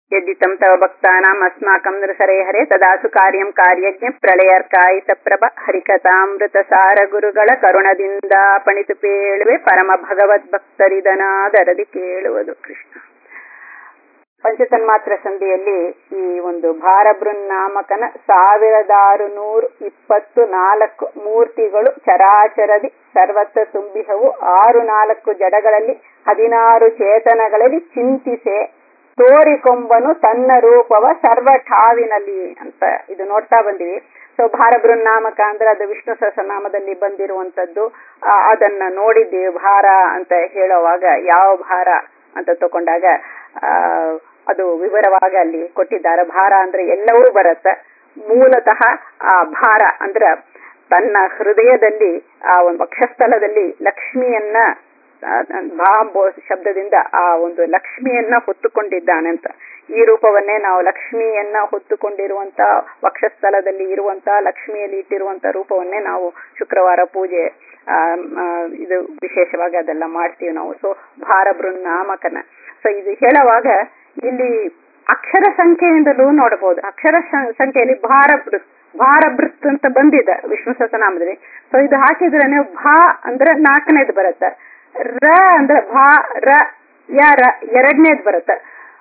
यद्दितं तव भक्तानाम् अस्माकं नृसरे हरे ತದಾಸು ಕಾರ್ಯಂ ಕಾರ್ಯಜ್ಞ ಪ್ರಳಯರ್ಕಾಯಿತ ಪ್ರಭ ಹರಿಕಥಾಮೃತಸಾರ ಗುರುಗಳ ಕರುಣದಿಂದ ಪಣಿತು ಪೇಳುವೆ ಪರಮ ಭಗವದ್ ಭಕ್ತರಿದನಾದರದಿ ಕೇಳುವುದು ಕೃಷ್ಣ ಪಂಚತನ್ಮಾತ್ರ ಸಂಧಿಯಲ್ಲಿ ಈ ಒಂದು ಭಾರಬೃನ್ನಾಮಕನ ಸಾವಿರದಾರು ನೂರು ಇಪ್ಪತ್ತು ನಾಲ್ಕು ಮೂರ್ತಿಗಳು ಚರಾಚರದಿ ಸರ್ವತ್ರ ತುಂಬಿಹವು ಆರು ನಾಲ್ಕು ಜಡಗಳಲ್ಲಿ ಹದಿನಾರು ಚೇತನಗಳಲ್ಲಿ ಚಿಂತಿಸೆ ತೋರಿಕೊಂಬನು ತನ್ನ ರೂಪವ ಸರ್ವ ಠಾವಿನಲ್ಲಿ ಅಂತ ಇದು ನೋಡ್ತಾ ಬಂದಿವಿ ಸೊ ಭಾರಬೃನ್ನಾಮಕ ಅಂದ್ರೆ ಅದು ವಿಷ್ಣು ಸಹಸ್ರನಾಮದಲ್ಲಿ ಬಂದಿರುವಂತದ್ದು ಅದನ್ನ ನೋಡಿದ್ದೀವಿ ಭಾರ ಅಂತ ಹೇಳುವಾಗ ಯಾವ ಭಾರ ಅಂತ ತಕೊಂಡಾಗ ಆ ಅದು ವಿವರವಾಗಿ ಅಲ್ಲಿ ಕೊಟ್ಟಿದ್ದಾರೆ ಭಾರ ಅಂದ್ರೆ ಎಲ್ಲವೂ ಬರುತ್ತೆ ಮೂಲತಃ ಆ ಭಾರ ಅಂದ್ರ ತನ್ನ ಹೃದಯದಲ್ಲಿ ಆ ಒಂದು ವಕ್ಷಸ್ಥಲದಲ್ಲಿ ಲಕ್ಷ್ಮಿಯನ್ನ ಭಾಂಬೋ ಶಬ್ದದಿಂದ ಆ ಒಂದು ಲಕ್ಷ್ಮಿಯನ್ನ ಹೊತ್ತುಕೊಂಡಿದ್ದಾನೆ ಅಂತ ಈ ರೂಪವನ್ನೇ ನಾವು ಲಕ್ಷ್ಮಿಯನ್ನ ಹೊತ್ತುಕೊಂಡಿರುವಂತ ವಕ್ಷಸ್ಥಲದಲ್ಲಿ ಇರುವಂತ ಲಕ್ಷ್ಮಿಯಲ್ಲಿ ಇಟ್ಟಿರುವಂತ ರೂಪವನ್ನೇ ನಾವು ಶುಕ್ರವಾರ ಪೂಜೆ ಇದು ವಿಶೇಷವಾಗಿ ಅದೆಲ್ಲ ಮಾಡ್ತೀವಿ ನಾವು ಸೊ ಭಾರಬೃನ್ನಾಮಕನ ಸೊ ಇದು ಹೇಳುವಾಗ ಇಲ್ಲಿ ಅಕ್ಷರ ಸಂಖ್ಯೆಯಿಂದಲೂ ನೋಡಬಹುದು ಅಕ್ಷರ ಸಂಖ್ಯೆಯಲ್ಲಿ ಭಾರಬೃತ್ ಭಾರಬೃತ್ ಅಂತ ಬಂದಿದೆ ವಿಷ್ಣು ಸಹಸ್ರನಾಮದಲ್ಲಿ ಸೊ ಇದು ಹಾಕಿದ್ರೆ ನೀವು ಭಾ ಅಂದ್ರೆ ನಾಲ್ಕನೇದು ಬರುತ್ತೆ ರ ಅಂದ್ರೆ ಭಾ ರ ಯ ರ ಎರಡನೇದು ಬರುತ್ತೆ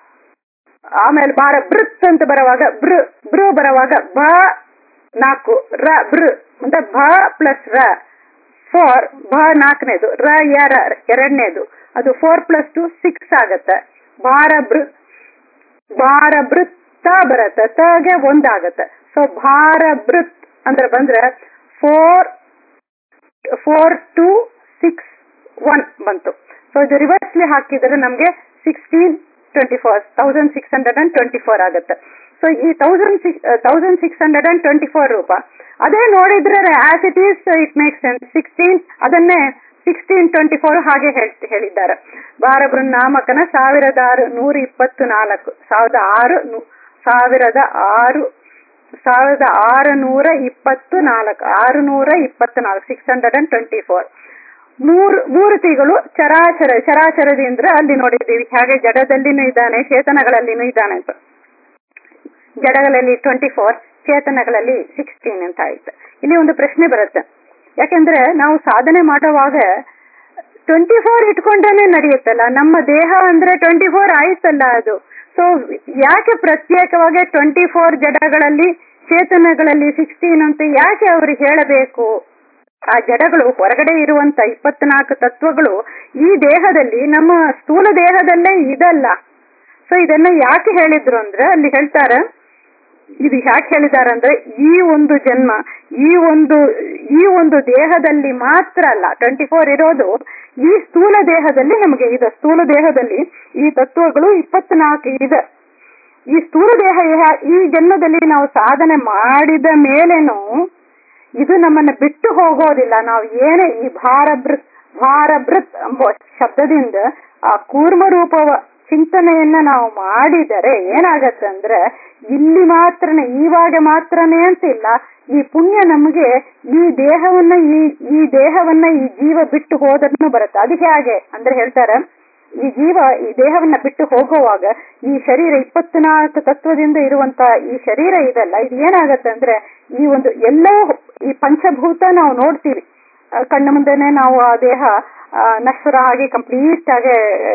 ಆಮೇಲೆ ಭಾರ ಬೃತ್ ಅಂತ ಬರುವಾಗ ಬೃ ಬೃ ಬರುವಾಗ ಬ ನಾಲ್ಕು ರ ಬೃ ಅಂದ್ರೆ ಭ ಪ್ಲಸ್ ರ ಫೋರ್ ಭ ನಾಲ್ಕನೇದು ರ ಯ ರ ಎರಡನೇದು ಅದು ಫೋರ್ ಪ್ಲಸ್ ಟು ಸಿಕ್ಸ್ ಆಗತ್ತೆ ಭಾರ ಬೃ ಭಾರ ಬೃತ್ತ ಬರತ್ತೆ ತಗೆ ಒಂದಾಗತ್ತೆ ಸೊ ಭಾರ ಬೃತ್ ಅಂದ್ರೆ ಬಂದ್ರೆ four four two six one ಬಂತು ಸೊ ಇದು ರಿವರ್ಸ್ಲಿ ಹಾಕಿದ್ರೆ ನಮ್ಗೆ sixteen twenty four thousand six hundred and twenty four ಆಗುತ್ತೆ ಸೊ ಈ thousand six thousand six hundred and twenty four ರೂಪ ಅದೇ ನೋಡಿದ್ರೆ as it is it make sense sixteen ಅದನ್ನೇ ಸಿಕ್ಸ್ಟೀನ್ ಟ್ವೆಂಟಿ ಫೋರ್ ಹಾಗೆ ಹೇಳಿದ್ದಾರೆ ಭಾರಬೃನ್ನಾಮಕನ ಸಾವಿರದ ಆರು ನೂರ ಇಪ್ಪತ್ತು ನಾಲ್ಕು ಸಾವಿರದ ಆರು ಸಾವಿರದ ಆರು ಸಾವಿರದ ಆರು ನೂರ ಇಪ್ಪತ್ತು ನಾಲ್ಕು ಆರು ನೂರ ಇಪ್ಪತ್ತು ನಾಲ್ಕು six hundred and twenty four ಮೂರು ಮೂರ್ತಿಗಳು ಚರಾಚರ ಚರಾಚರದಿ ಅಂದ್ರೆ ಅಲ್ಲಿ ನೋಡಿದ್ದೀವಿ ಹಾಗೆ ಜಡದಲ್ಲಿನೂ ಇದ್ದಾನೆ ಚೇತನಗಳಲ್ಲಿನೂ ಇದ್ದಾನೆ ಅಂತ ಜಡಗಳಲ್ಲಿ ಟ್ವೆಂಟಿ ಫೋರ್ ಚೇತನಗಳಲ್ಲಿ ಸಿಕ್ಸ್ಟೀನ್ ಅಂತ ಆಯ್ತು ಇಲ್ಲಿ ಒಂದು ಪ್ರಶ್ನೆ ಬರುತ್ತೆ ಯಾಕೆಂದ್ರೆ ನಾವು ಸಾಧನೆ ಮಾಡುವಾಗ ಟ್ವೆಂಟಿ ಫೋರ್ ಇಟ್ಕೊಂಡೇನೆ ನಡೆಯುತ್ತಲ್ಲ ನಮ್ಮ ದೇಹ ಅಂದ್ರೆ ಟ್ವೆಂಟಿ ಫೋರ್ ಆಯ್ತಲ್ಲ ಅದು ಸೊ ಯಾಕೆ ಪ್ರತ್ಯೇಕವಾಗಿ ಟ್ವೆಂಟಿ ಫೋರ್ ಜಡಗಳಲ್ಲಿ ಚೇತನಗಳಲ್ಲಿ ಸಿಕ್ಸ್ಟೀನ್ ಅಂತ ಯಾಕೆ ಅವ್ರಿಗೆ ಹೇಳಬೇಕು ಆ ಜಡಗಳು ಹೊರಗಡೆ ಇರುವಂತ ಇಪ್ಪತ್ನಾಲ್ಕು ತತ್ವಗಳು ಈ ದೇಹದಲ್ಲಿ ನಮ್ಮ ಸ್ಥೂಲ ದೇಹದಲ್ಲೇ ಇದಲ್ಲ ಸೊ ಇದನ್ನ ಯಾಕೆ ಹೇಳಿದ್ರು ಅಂದ್ರೆ ಅಲ್ಲಿ ಹೇಳ್ತಾರೆ ಇದು ಯಾಕೆ ಹೇಳಿದ್ದಾರೆ ಅಂದ್ರೆ ಈ ಒಂದು ಜನ್ಮ ಈ ಒಂದು ಈ ಒಂದು ದೇಹದಲ್ಲಿ ಮಾತ್ರ ಅಲ್ಲ ಟ್ವೆಂಟಿ ಫೋರ್ ಇರೋದು ಈ ಸ್ಥೂಲ ದೇಹದಲ್ಲಿ ನಮಗೆ ಇದೆ ಸ್ಥೂಲ ದೇಹದಲ್ಲಿ ಈ ತತ್ವಗಳು ಇಪ್ಪತ್ನಾಲ್ಕು ಇದೆ ಈ ಸ್ಥೂಲ ದೇಹ ಈ ಜನ್ಮದಲ್ಲಿ ನಾವು ಸಾಧನೆ ಮಾಡಿದ ಮೇಲೇನು ಇದು ನಮ್ಮನ್ನ ಬಿಟ್ಟು ಹೋಗೋದಿಲ್ಲ ನಾವು ಏನೇ ಈ ಭಾರಬೃತ್ ಭಾರಬೃತ್ ಎಂಬ ಶಬ್ದದಿಂದ ಆ ಕೂರ್ಮ ರೂಪವ ಚಿಂತನೆಯನ್ನ ನಾವು ಮಾಡಿದರೆ ಏನಾಗತ್ತೆ ಅಂದ್ರೆ ಇಲ್ಲಿ ಮಾತ್ರನೇ ಇವಾಗ ಮಾತ್ರನೇ ಅಂತ ಇಲ್ಲ ಈ ಪುಣ್ಯ ನಮಗೆ ಈ ದೇಹವನ್ನ ಈ ಈ ದೇಹವನ್ನ ಈ ಜೀವ ಬಿಟ್ಟು ಹೋದನ್ನು ಬರುತ್ತೆ ಅದು ಹೇಗೆ ಅಂದ್ರೆ ಹೇಳ್ತಾರೆ ಈ ಜೀವ ಈ ದೇಹವನ್ನ ಬಿಟ್ಟು ಹೋಗುವಾಗ ಈ ಶರೀರ ಇಪ್ಪತ್ನಾಲ್ಕು ತತ್ವದಿಂದ ಇರುವಂತ ಈ ಶರೀರ ಇದಲ್ಲ ಇದು ಏನಾಗತ್ತೆ ಅಂದ್ರೆ ಈ ಒಂದು ಎಲ್ಲೋ ಈ ಪಂಚಭೂತ ನಾವು ನೋಡ್ತೀವಿ ಕಣ್ಣು ಮುಂದೆನೆ ನಾವು ಆ ದೇಹ ನಶ್ವರ ಆಗಿ ಕಂಪ್ಲೀಟ್ ಆಗಿ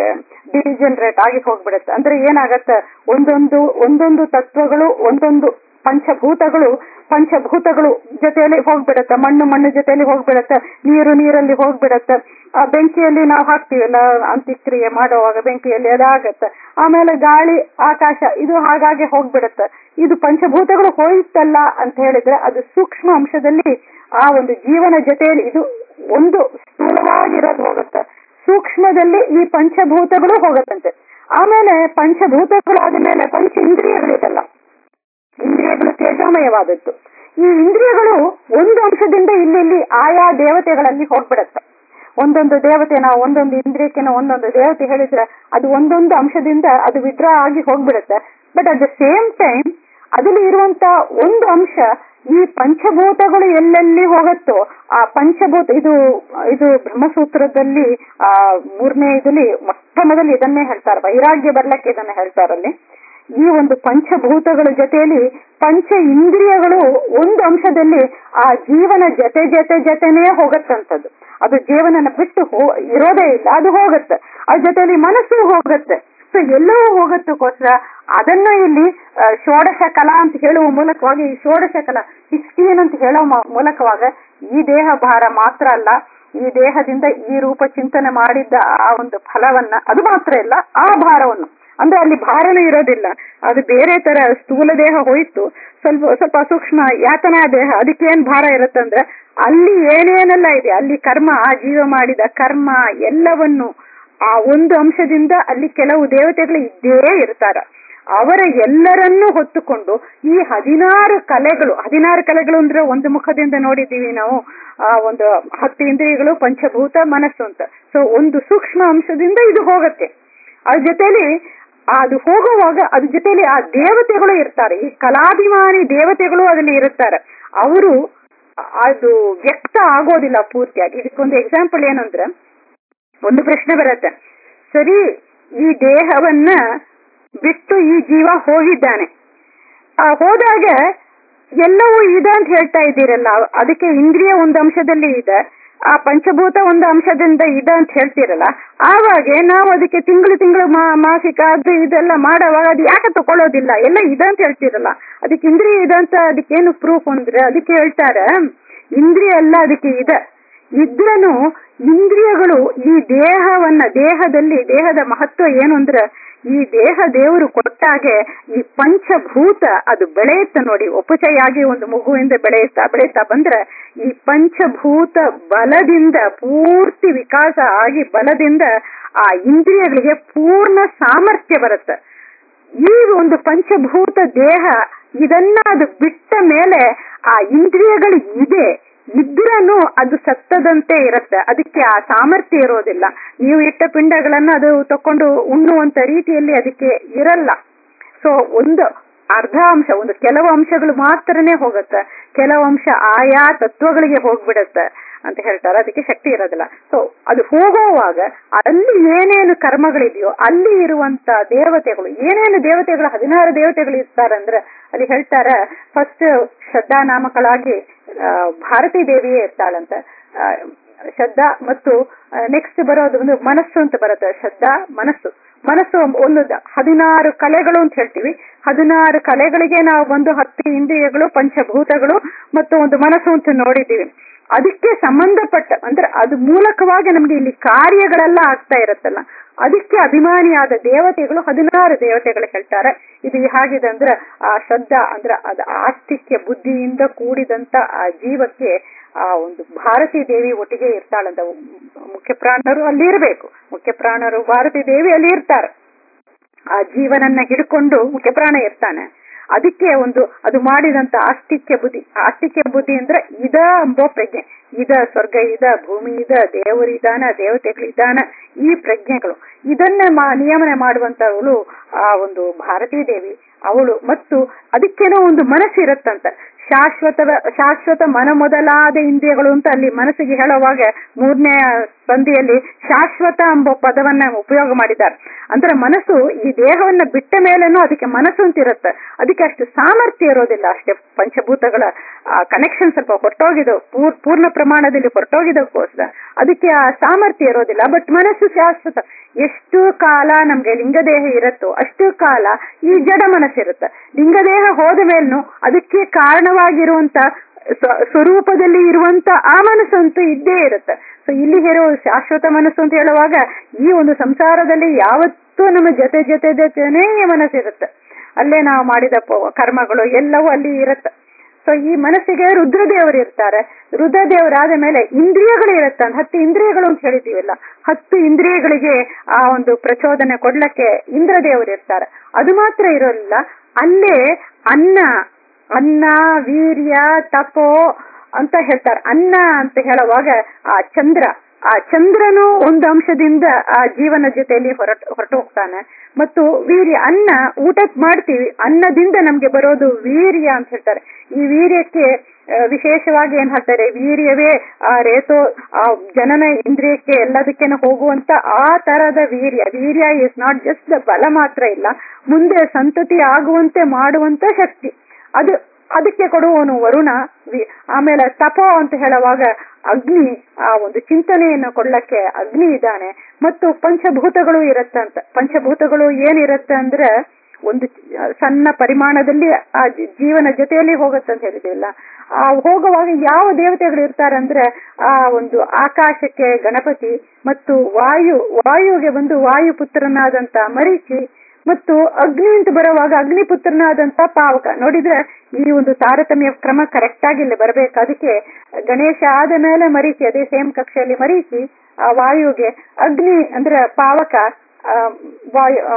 ಡಿಜನರೇಟ್ ಆಗಿ ಹೋಗ್ಬಿಡುತ್ತೆ ಅಂದ್ರೆ ಏನಾಗತ್ತೆ ಒಂದೊಂದು ಒಂದೊಂದು ತತ್ವಗಳು ಒಂದೊಂದು ಪಂಚಭೂತಗಳು ಪಂಚಭೂತಗಳು ಜೊತೆಯಲ್ಲಿ ಹೋಗ್ಬಿಡತ್ತೆ ಮಣ್ಣು ಮಣ್ಣು ಜೊತೆಯಲ್ಲಿ ಹೋಗ್ಬಿಡತ್ತೆ ನೀರು ನೀರಲ್ಲಿ ಹೋಗ್ಬಿಡತ್ತೆ ಆ ಬೆಂಕಿಯಲ್ಲಿ ನಾವು ಹಾಕ್ತೀವಲ್ಲ ಅಂತ್ಯಕ್ರಿಯೆ ಮಾಡುವಾಗ ಬೆಂಕಿಯಲ್ಲಿ ಅದಾಗತ್ತೆ ಆಮೇಲೆ ಗಾಳಿ ಆಕಾಶ ಇದು ಹಾಗಾಗಿ ಹೋಗ್ಬಿಡತ್ತೆ ಇದು ಪಂಚಭೂತಗಳು ಹೋಯ್ತಲ್ಲ ಅಂತ ಹೇಳಿದ್ರೆ ಅದು ಸೂಕ್ಷ್ಮ ಅಂಶದಲ್ಲಿ ಆ ಒಂದು ಜೀವನ ಜೊತೆಯಲ್ಲಿ ಇದು ಒಂದು ಸ್ಥೂಲವಾಗಿರೋದು ಹೋಗುತ್ತೆ ಸೂಕ್ಷ್ಮದಲ್ಲಿ ಈ ಪಂಚಭೂತಗಳು ಹೋಗತ್ತಂತೆ ಆಮೇಲೆ ಪಂಚಭೂತಗಳು ಆದ್ಮೇಲೆ ಪಂಚ ಇಂದ್ರಿಯಗಳಿದಲ್ಲ ಇಂದ್ರಿಯಗಳು ತೇಜೋಮಯವಾದದ್ದು ಈ ಇಂದ್ರಿಯಗಳು ಒಂದು ಅಂಶದಿಂದ ಇಲ್ಲಿ ಆಯಾ ದೇವತೆಗಳಲ್ಲಿ ಹೋಗ್ಬಿಡತ್ತೆ ಒಂದೊಂದು ದೇವತೆ ನಾವು ಒಂದೊಂದು ಇಂದ್ರಿಯಕ್ಕೆ ಒಂದೊಂದು ದೇವತೆ ಹೇಳಿದ್ರೆ ಅದು ಒಂದೊಂದು ಅಂಶದಿಂದ ಅದು ವಿಡ್ರಾ ಆಗಿ ಹೋಗ್ಬಿಡುತ್ತೆ but at the same time ಅದಲ್ಲಿ ಇರುವಂತ ಒಂದು ಅಂಶ ಈ ಪಂಚಭೂತಗಳು ಎಲ್ಲೆಲ್ಲಿ ಹೋಗುತ್ತೋ ಆ ಪಂಚಭೂತ ಇದು ಇದು ಬ್ರಹ್ಮಸೂತ್ರದಲ್ಲಿ ಆ ಮೂರನೇ ಇದರಲ್ಲಿ ಮೊಟ್ಟ ಮೊದಲು ಇದನ್ನೇ ಹೇಳ್ತಾರೆ ವೈರಾಗ್ಯ ಬರ್ಲಕ್ಕೆ ಇದನ್ನ ಹೇಳ್ತಾರಲ್ಲಿ ಈ ಒಂದು ಪಂಚಭೂತಗಳ ಜೊತೆಯಲ್ಲಿ ಪಂಚ ಇಂದ್ರಿಯಗಳು ಒಂದು ಅಂಶದಲ್ಲಿ ಆ ಜೀವನ ಜೊತೆ ಜೊತೆ ಜೊತೆನೇ ಹೋಗತ್ತಂತದ್ದು ಅದು ಜೀವನನ ಬಿಟ್ಟು ಹೋ ಇರೋದೇ ಇಲ್ಲ ಅದು ಹೋಗುತ್ತೆ ಅದ್ರ ಜೊತೆಲಿ ಮನಸ್ಸು ಹೋಗುತ್ತೆ ಸೊ ಎಲ್ಲವೂ ಹೋಗತ್ತಕ್ಕೋಸ್ಕರ ಅದನ್ನ ಇಲ್ಲಿ ಆ, ಷೋಡಶ ಕಲಾ ಅಂತ ಹೇಳುವ ಮೂಲಕವಾಗಿ ಈ ಷೋಡಶ ಕಲಾ ಸಿಕ್ಸ್ಟೀನ್ ಅಂತ ಹೇಳೋ ಮ- ಮೂಲಕವಾಗ ಈ ದೇಹ ಭಾರ ಮಾತ್ರ ಅಲ್ಲ ಈ ದೇಹದಿಂದ ಈ ರೂಪ ಚಿಂತನೆ ಮಾಡಿದ್ದ ಆ ಒಂದು ಫಲವನ್ನ ಅದು ಮಾತ್ರ ಇಲ್ಲ ಆ ಭಾರವನ್ನು ಅಂದ್ರೆ ಅಲ್ಲಿ ಭಾರನೂ ಇರೋದಿಲ್ಲ ಅದು ಬೇರೆ ತರ ಸ್ಥೂಲ ದೇಹ ಹೋಯ್ತು ಸ್ವಲ್ಪ ಸ್ವಲ್ಪ ಸೂಕ್ಷ್ಮ ಯಾತನಾ ದೇಹ ಅದಕ್ಕೆ ಏನ್ ಭಾರ ಇರುತ್ತಂದ್ರೆ ಅಲ್ಲಿ ಏನೇನೆಲ್ಲ ಇದೆ ಅಲ್ಲಿ ಕರ್ಮ ಆ ಜೀವ ಮಾಡಿದ ಕರ್ಮ ಎಲ್ಲವನ್ನು ಆ ಒಂದು ಅಂಶದಿಂದ ಅಲ್ಲಿ ಕೆಲವು ದೇವತೆಗಳು ಇದ್ದೇ ಇರ್ತಾರ ಅವರ ಎಲ್ಲರನ್ನೂ ಹೊತ್ತುಕೊಂಡು ಈ ಹದಿನಾರು ಕಲೆಗಳು ಹದಿನಾರು ಕಲೆಗಳು ಅಂದ್ರೆ ಒಂದು ಮುಖದಿಂದ ನೋಡಿದ್ದೀವಿ ನಾವು ಆ ಒಂದು ಹತ್ತು ಇಂದ್ರಿಯಗಳು ಪಂಚಭೂತ ಮನಸ್ಸು ಅಂತ ಸೊ ಒಂದು ಸೂಕ್ಷ್ಮ ಅಂಶದಿಂದ ಇದು ಹೋಗತ್ತೆ ಅದ್ರ ಜೊತೆಲಿ ಅದು ಹೋಗುವಾಗ ಅದ್ರ ಜೊತೆಲಿ ಆ ದೇವತೆಗಳು ಇರ್ತಾರೆ ಈ ಕಲಾಭಿಮಾನಿ ದೇವತೆಗಳು ಅದರಲ್ಲಿ ಇರುತ್ತಾರೆ ಅವರು ಅದು ವ್ಯಕ್ತ ಆಗೋದಿಲ್ಲ ಪೂರ್ತಿಯಾಗಿ ಇದಕ್ಕೊಂದು ಎಕ್ಸಾಂಪಲ್ ಏನಂದ್ರೆ ಒಂದು ಪ್ರಶ್ನೆ ಬರುತ್ತೆ ಸರಿ ಈ ದೇಹವನ್ನ ಬಿಟ್ಟು ಈ ಜೀವ ಹೋಗಿದ್ದಾನೆ ಆ ಹೋದಾಗ ಎಲ್ಲವೂ ಇದೆ ಅಂತ ಹೇಳ್ತಾ ಇದ್ದೀರಲ್ಲ ಅದಕ್ಕೆ ಇಂದ್ರಿಯ ಒಂದು ಅಂಶದಲ್ಲಿ ಇದೆ ಆ ಪಂಚಭೂತ ಒಂದು ಅಂಶದಿಂದ ಇದೆ ಅಂತ ಹೇಳ್ತೀರಲ್ಲ ಆವಾಗ ನಾವು ಅದಕ್ಕೆ ತಿಂಗಳು ತಿಂಗಳು ಮಾಸಿಕ ಅದು ಇದೆಲ್ಲ ಮಾಡೋವಾಗ ಅದು ಯಾಕೆ ತಕೊಳ್ಳೋದಿಲ್ಲ ಎಲ್ಲ ಇದೆ ಅಂತ ಹೇಳ್ತೀರಲ್ಲ ಅದಕ್ಕೆ ಇಂದ್ರಿಯ ಇದೆ ಅಂತ ಅದಕ್ಕೇನು ಪ್ರೂಫ್ ಅಂದ್ರೆ ಅದಕ್ಕೆ ಹೇಳ್ತಾರೆ ಇಂದ್ರಿಯ ಎಲ್ಲ ಅದಕ್ಕೆ ಇದೆ ಇದ್ರನು ಇಂದ್ರಿಯಗಳು ಈ ದೇಹವನ್ನ ದೇಹದಲ್ಲಿ ದೇಹದ ಮಹತ್ವ ಏನು ಅಂದ್ರೆ ಈ ದೇಹ ದೇವರು ಕೊಟ್ಟಾಗೆ ಈ ಪಂಚಭೂತ ಅದು ಬೆಳೆಯುತ್ತೆ ನೋಡಿ ಉಪಚಯಾಗಿ ಒಂದು ಮಗುವಿಂದ ಬೆಳೆಯುತ್ತಾ ಬೆಳೆಯುತ್ತಾ ಬಂದ್ರೆ ಈ ಪಂಚಭೂತ ಬಲದಿಂದ ಪೂರ್ತಿ ವಿಕಾಸ ಆಗಿ ಬಲದಿಂದ ಆ ಇಂದ್ರಿಯಗಳಿಗೆ ಪೂರ್ಣ ಸಾಮರ್ಥ್ಯ ಬರುತ್ತೆ ಈ ಒಂದು ಪಂಚಭೂತ ದೇಹ ಇದನ್ನ ಅದು ಬಿಟ್ಟ ಮೇಲೆ ಆ ಇಂದ್ರಿಯಗಳು ಇದೆ ಇದ್ರನು ಅದು ಸತ್ತದಂತೆ ಇರುತ್ತೆ ಅದಕ್ಕೆ ಆ ಸಾಮರ್ಥ್ಯ ಇರೋದಿಲ್ಲ ನೀವು ಇಟ್ಟ ಪಿಂಡಗಳನ್ನು ಅದು ತಕೊಂಡು ಉಣ್ಣುವಂತ ರೀತಿಯಲ್ಲಿ ಅದಕ್ಕೆ ಇರಲ್ಲ ಸೊ ಒಂದು ಅರ್ಧ ಅಂಶ ಒಂದು ಕೆಲವು ಅಂಶಗಳು ಮಾತ್ರನೇ ಹೋಗುತ್ತೆ ಕೆಲವು ಅಂಶ ಆಯಾ ತತ್ವಗಳಿಗೆ ಹೋಗ್ಬಿಡುತ್ತೆ ಅಂತ ಹೇಳ್ತಾರೆ ಅದಕ್ಕೆ ಶಕ್ತಿ ಇರೋದಿಲ್ಲ ಸೊ ಅದು ಹೋಗುವಾಗ ಅಲ್ಲಿ ಏನೇನು ಕರ್ಮಗಳಿದೆಯೋ ಅಲ್ಲಿ ಇರುವಂತ ದೇವತೆಗಳು ಏನೇನು ದೇವತೆಗಳು ಹದಿನಾರು ದೇವತೆಗಳು ಇರ್ತಾರಂದ್ರೆ ಅಲ್ಲಿ ಹೇಳ್ತಾರೆ ಫಸ್ಟ್ ಶ್ರದ್ಧಾ ನಾಮಕಳಾಗಿ ಆ, ಭಾರತೀ ದೇವಿಯೇ ಇರ್ತಾಳಂತ ಆ, ಶ್ರದ್ಧಾ ಮತ್ತು ನೆಕ್ಸ್ಟ್ ಬರೋದು ಒಂದು ಮನಸ್ಸು ಅಂತ ಬರುತ್ತೆ ಶ್ರದ್ಧಾ ಮನಸ್ಸು ಮನಸ್ಸು ಒಂದು ದ- ಹದಿನಾರು ಕಲೆಗಳು ಅಂತ ಹೇಳ್ತೀವಿ ಹದಿನಾರು ಕಲೆಗಳಿಗೆ ನಾವು ಒಂದು ಹತ್ತು ಇಂದ್ರಿಯಗಳು ಪಂಚಭೂತಗಳು ಮತ್ತು ಒಂದು ಮನಸ್ಸು ಅಂತ ನೋಡಿದ್ದೀವಿ ಅದಕ್ಕೆ ಸಂಬಂಧಪಟ್ಟ ಅಂದ್ರೆ ಅದು ಮೂಲಕವಾಗಿ ನಮ್ಗೆ ಇಲ್ಲಿ ಕಾರ್ಯಗಳೆಲ್ಲ ಆಗ್ತಾ ಇರುತ್ತಲ್ಲ ಅದಕ್ಕೆ ಅಭಿಮಾನಿಯಾದ ದೇವತೆಗಳು ಹದಿನಾರು ದೇವತೆಗಳು ಹೇಳ್ತಾರೆ ಇದು ಹೇಗಿದೆ ಅಂದ್ರೆ ಆ ಶ್ರದ್ಧಾ ಅಂದ್ರೆ ಅದು ಆಸ್ತಿಕ್ಯ ಬುದ್ಧಿಯಿಂದ ಕೂಡಿದಂತ ಆ ಜೀವಕ್ಕೆ ಆ ಒಂದು ಭಾರತೀ ದೇವಿ ಒಟ್ಟಿಗೆ ಇರ್ತಾಳಂತ ಮುಖ್ಯ ಪ್ರಾಣರು ಅಲ್ಲಿ ಇರಬೇಕು ಮುಖ್ಯ ಪ್ರಾಣರು ಭಾರತೀ ದೇವಿ ಅಲ್ಲಿ ಇರ್ತಾರೆ ಆ ಜೀವನನ್ನ ಹಿಡ್ಕೊಂಡು ಮುಖ್ಯ ಪ್ರಾಣ ಇರ್ತಾನೆ ಅದಕ್ಕೆ ಒಂದು ಅದು ಮಾಡಿದಂತ ಆಸ್ತಿಕ್ಯ ಬುದ್ಧಿ ಆಸ್ತಿಕ್ಯ ಬುದ್ಧಿ ಅಂದ್ರೆ ಇದ ಎಂಬೋ ಪ್ರಜ್ಞೆ ಇದ ಸ್ವರ್ಗ ಇದ ಭೂಮಿ ಇದ ದೇವರಿದಾನ ದೇವತೆಗಳಿದಾನ ಈ ಪ್ರಜ್ಞೆಗಳು ಇದನ್ನ ಮಾ- ನಿಯಮನೆ ಮಾಡುವಂತವಳು ಆ ಒಂದು ಭಾರತೀ ದೇವಿ ಅವಳು ಮತ್ತು ಅದಕ್ಕೇನೋ ಒಂದು ಮನಸ್ಸಿರುತ್ತಂತ ಶಾಶ್ವತ ಶಾಶ್ವತ ಮನ ಮೊದಲಾದ ಇಂದ್ರಿಯಗಳು ಅಂತ ಅಲ್ಲಿ ಮನಸ್ಸಿಗೆ ಹೇಳುವಾಗ ಮೂರನೇ ಸಂಧಿಯಲ್ಲಿ ಶಾಶ್ವತ ಎಂಬ ಪದವನ್ನ ಉಪಯೋಗ ಮಾಡಿದ್ದಾರೆ ಅಂದ್ರೆ ಮನಸ್ಸು ಈ ದೇಹವನ್ನ ಬಿಟ್ಟ ಮೇಲೇನೂ ಅದಕ್ಕೆ ಮನಸ್ಸು ಅಂತ ಇರುತ್ತೆ ಅದಕ್ಕೆ ಅಷ್ಟು ಸಾಮರ್ಥ್ಯ ಇರೋದಿಲ್ಲ ಅಷ್ಟೇ ಪಂಚಭೂತಗಳ ಕನೆಕ್ಷನ್ ಸ್ವಲ್ಪ ಹೊರಟೋಗಿದ್ದು ಪೂರ್ ಪೂರ್ಣ ಪ್ರಮಾಣದಲ್ಲಿ ಹೊರಟೋಗಿದ್ದಕ್ಕೋಸ್ಕರ ಅದಕ್ಕೆ ಆ ಸಾಮರ್ಥ್ಯ ಇರೋದಿಲ್ಲ ಬಟ್ ಮನಸ್ಸು ಶಾಶ್ವತ ಎಷ್ಟು ಕಾಲ ನಮ್ಗೆ ಲಿಂಗದೇಹ ಇರುತ್ತೋ ಅಷ್ಟು ಕಾಲ ಈ ಜಡ ಮನಸ್ಸಿರುತ್ತೆ ಲಿಂಗದೇಹ ಹೋದ ಮೇಲ್ನು ಅದಕ್ಕೆ ಕಾರಣವಾಗಿರುವಂತ ಸ್ವ- ಸ್ವರೂಪದಲ್ಲಿ ಇರುವಂತ ಆ ಮನಸ್ಸಂತೂ ಇದ್ದೇ ಇರುತ್ತೆ ಸೊ ಇಲ್ಲಿ ಹೇಳೋ ಶಾಶ್ವತ ಮನಸ್ಸು ಅಂತ ಹೇಳುವಾಗ ಈ ಒಂದು ಸಂಸಾರದಲ್ಲಿ ಯಾವತ್ತೂ ನಮ್ಮ ಜೊತೆ ಜೊತೆ ಜೊತೆನೇ ಈ ಮನಸ್ಸಿರುತ್ತೆ ಅಲ್ಲೇ ನಾವು ಮಾಡಿದ ಪ- ಕರ್ಮಗಳು ಎಲ್ಲವೂ ಅಲ್ಲಿ ಇರುತ್ತೆ ಸೊ ಈ ಮನಸ್ಸಿಗೆ ರುದ್ರದೇವರು ಇರ್ತಾರೆ ರುದ್ರದೇವರಾದ ಮೇಲೆ ಇಂದ್ರಿಯಗಳು ಇರುತ್ತೆ ಹತ್ತು ಇಂದ್ರಿಯಗಳು ಅಂತ ಹೇಳಿದೀವಲ್ಲ ಹತ್ತು ಇಂದ್ರಿಯಗಳಿಗೆ ಆ ಒಂದು ಪ್ರಚೋದನೆ ಕೊಡ್ಲಕ್ಕೆ ಇಂದ್ರದೇವರು ಇರ್ತಾರೆ ಅದು ಮಾತ್ರ ಇರೋಲ್ಲ ಅಲ್ಲೇ ಅನ್ನ ಅನ್ನ ವೀರ್ಯ ತಪೋ ಅಂತ ಹೇಳ್ತಾರೆ ಅನ್ನ ಅಂತ ಹೇಳುವಾಗ ಆ ಚಂದ್ರ ಆ ಚಂದ್ರನು ಒಂದು ಅಂಶದಿಂದ ಆ ಜೀವನ ಜೊತೆಯಲ್ಲಿ ಹೊರಟು ಹೊರಟು ಹೋಗ್ತಾನೆ ಮತ್ತು ವೀರ್ಯ ಅನ್ನ ಊಟಕ್ಕೆ ಮಾಡ್ತೀವಿ ಅನ್ನದಿಂದ ನಮ್ಗೆ ಬರೋದು ವೀರ್ಯ ಅಂತ ಹೇಳ್ತಾರೆ ಈ ವೀರ್ಯಕ್ಕೆ ಆ, ವಿಶೇಷವಾಗಿ ಏನ್ ಹೇಳ್ತಾರೆ ವೀರ್ಯವೇ ಆ ರೇತೋ ಆ ಜನನ ಇಂದ್ರಿಯಕ್ಕೆ ಎಲ್ಲದಕ್ಕೇನು ಹೋಗುವಂತ ಆ ತರದ ವೀರ್ಯ ವೀರ್ಯ ಇಸ್ ನಾಟ್ ಜಸ್ಟ್ ದ ಬಲ ಮಾತ್ರ ಇಲ್ಲ ಮುಂದೆ ಸಂತತಿ ಆಗುವಂತೆ ಮಾಡುವಂತ ಶಕ್ತಿ ಅದು ಅದಕ್ಕೆ ಕೊಡುವವನು ವರುಣ ವಿ- ಆಮೇಲೆ ತಪೋ ಅಂತ ಹೇಳುವಾಗ ಅಗ್ನಿ ಆ ಒಂದು ಚಿಂತನೆಯನ್ನು ಕೊಡ್ಲಕ್ಕೆ ಅಗ್ನಿ ಇದ್ದಾನೆ ಮತ್ತು ಪಂಚಭೂತಗಳು ಇರತ್ತಂತ ಪಂಚಭೂತಗಳು ಏನಿರತ್ತೆ ಅಂದ್ರೆ ಒಂದು ಚ- ಸಣ್ಣ ಪರಿಮಾಣದಲ್ಲಿ ಆ ಜಿ- ಜೀವನ ಜೊತೆಯಲ್ಲಿ ಹೋಗುತ್ತಂತ ಹೇಳಿದಿಲ್ಲ ಆ ಹೋಗುವಾಗ ಯಾವ ದೇವತೆಗಳು ಇರ್ತಾರೆ ಅಂದ್ರೆ ಆ ಒಂದು ಆಕಾಶಕ್ಕೆ ಗಣಪತಿ ಮತ್ತು ವಾಯು ವಾಯುಗೆ ಬಂದು ವಾಯುಪುತ್ರನಾದಂತ ಮರೀಚಿ ಮತ್ತು ಅಗ್ನಿ ಅಂತ ಬರುವಾಗ ಅಗ್ನಿಪುತ್ರನಾದಂತ ಪಾವಕ ನೋಡಿದ್ರೆ ಈ ಒಂದು ತಾರತಮ್ಯ ಕ್ರಮ ಕರೆಕ್ಟ್ ಆಗಿ ಇಲ್ಲಿ ಬರ್ಬೇಕು ಅದಕ್ಕೆ ಗಣೇಶ ಆದ ಮೇಲೆ ಮರೀಚಿ ಅದೇ ಸೇಮ್ ಕಕ್ಷೆಯಲ್ಲಿ ಮರೀಚಿ ಆ ವಾಯುಗೆ ಅಗ್ನಿ ಅಂದ್ರೆ ಪಾವಕ ಆ, ವಾಯು ಆ,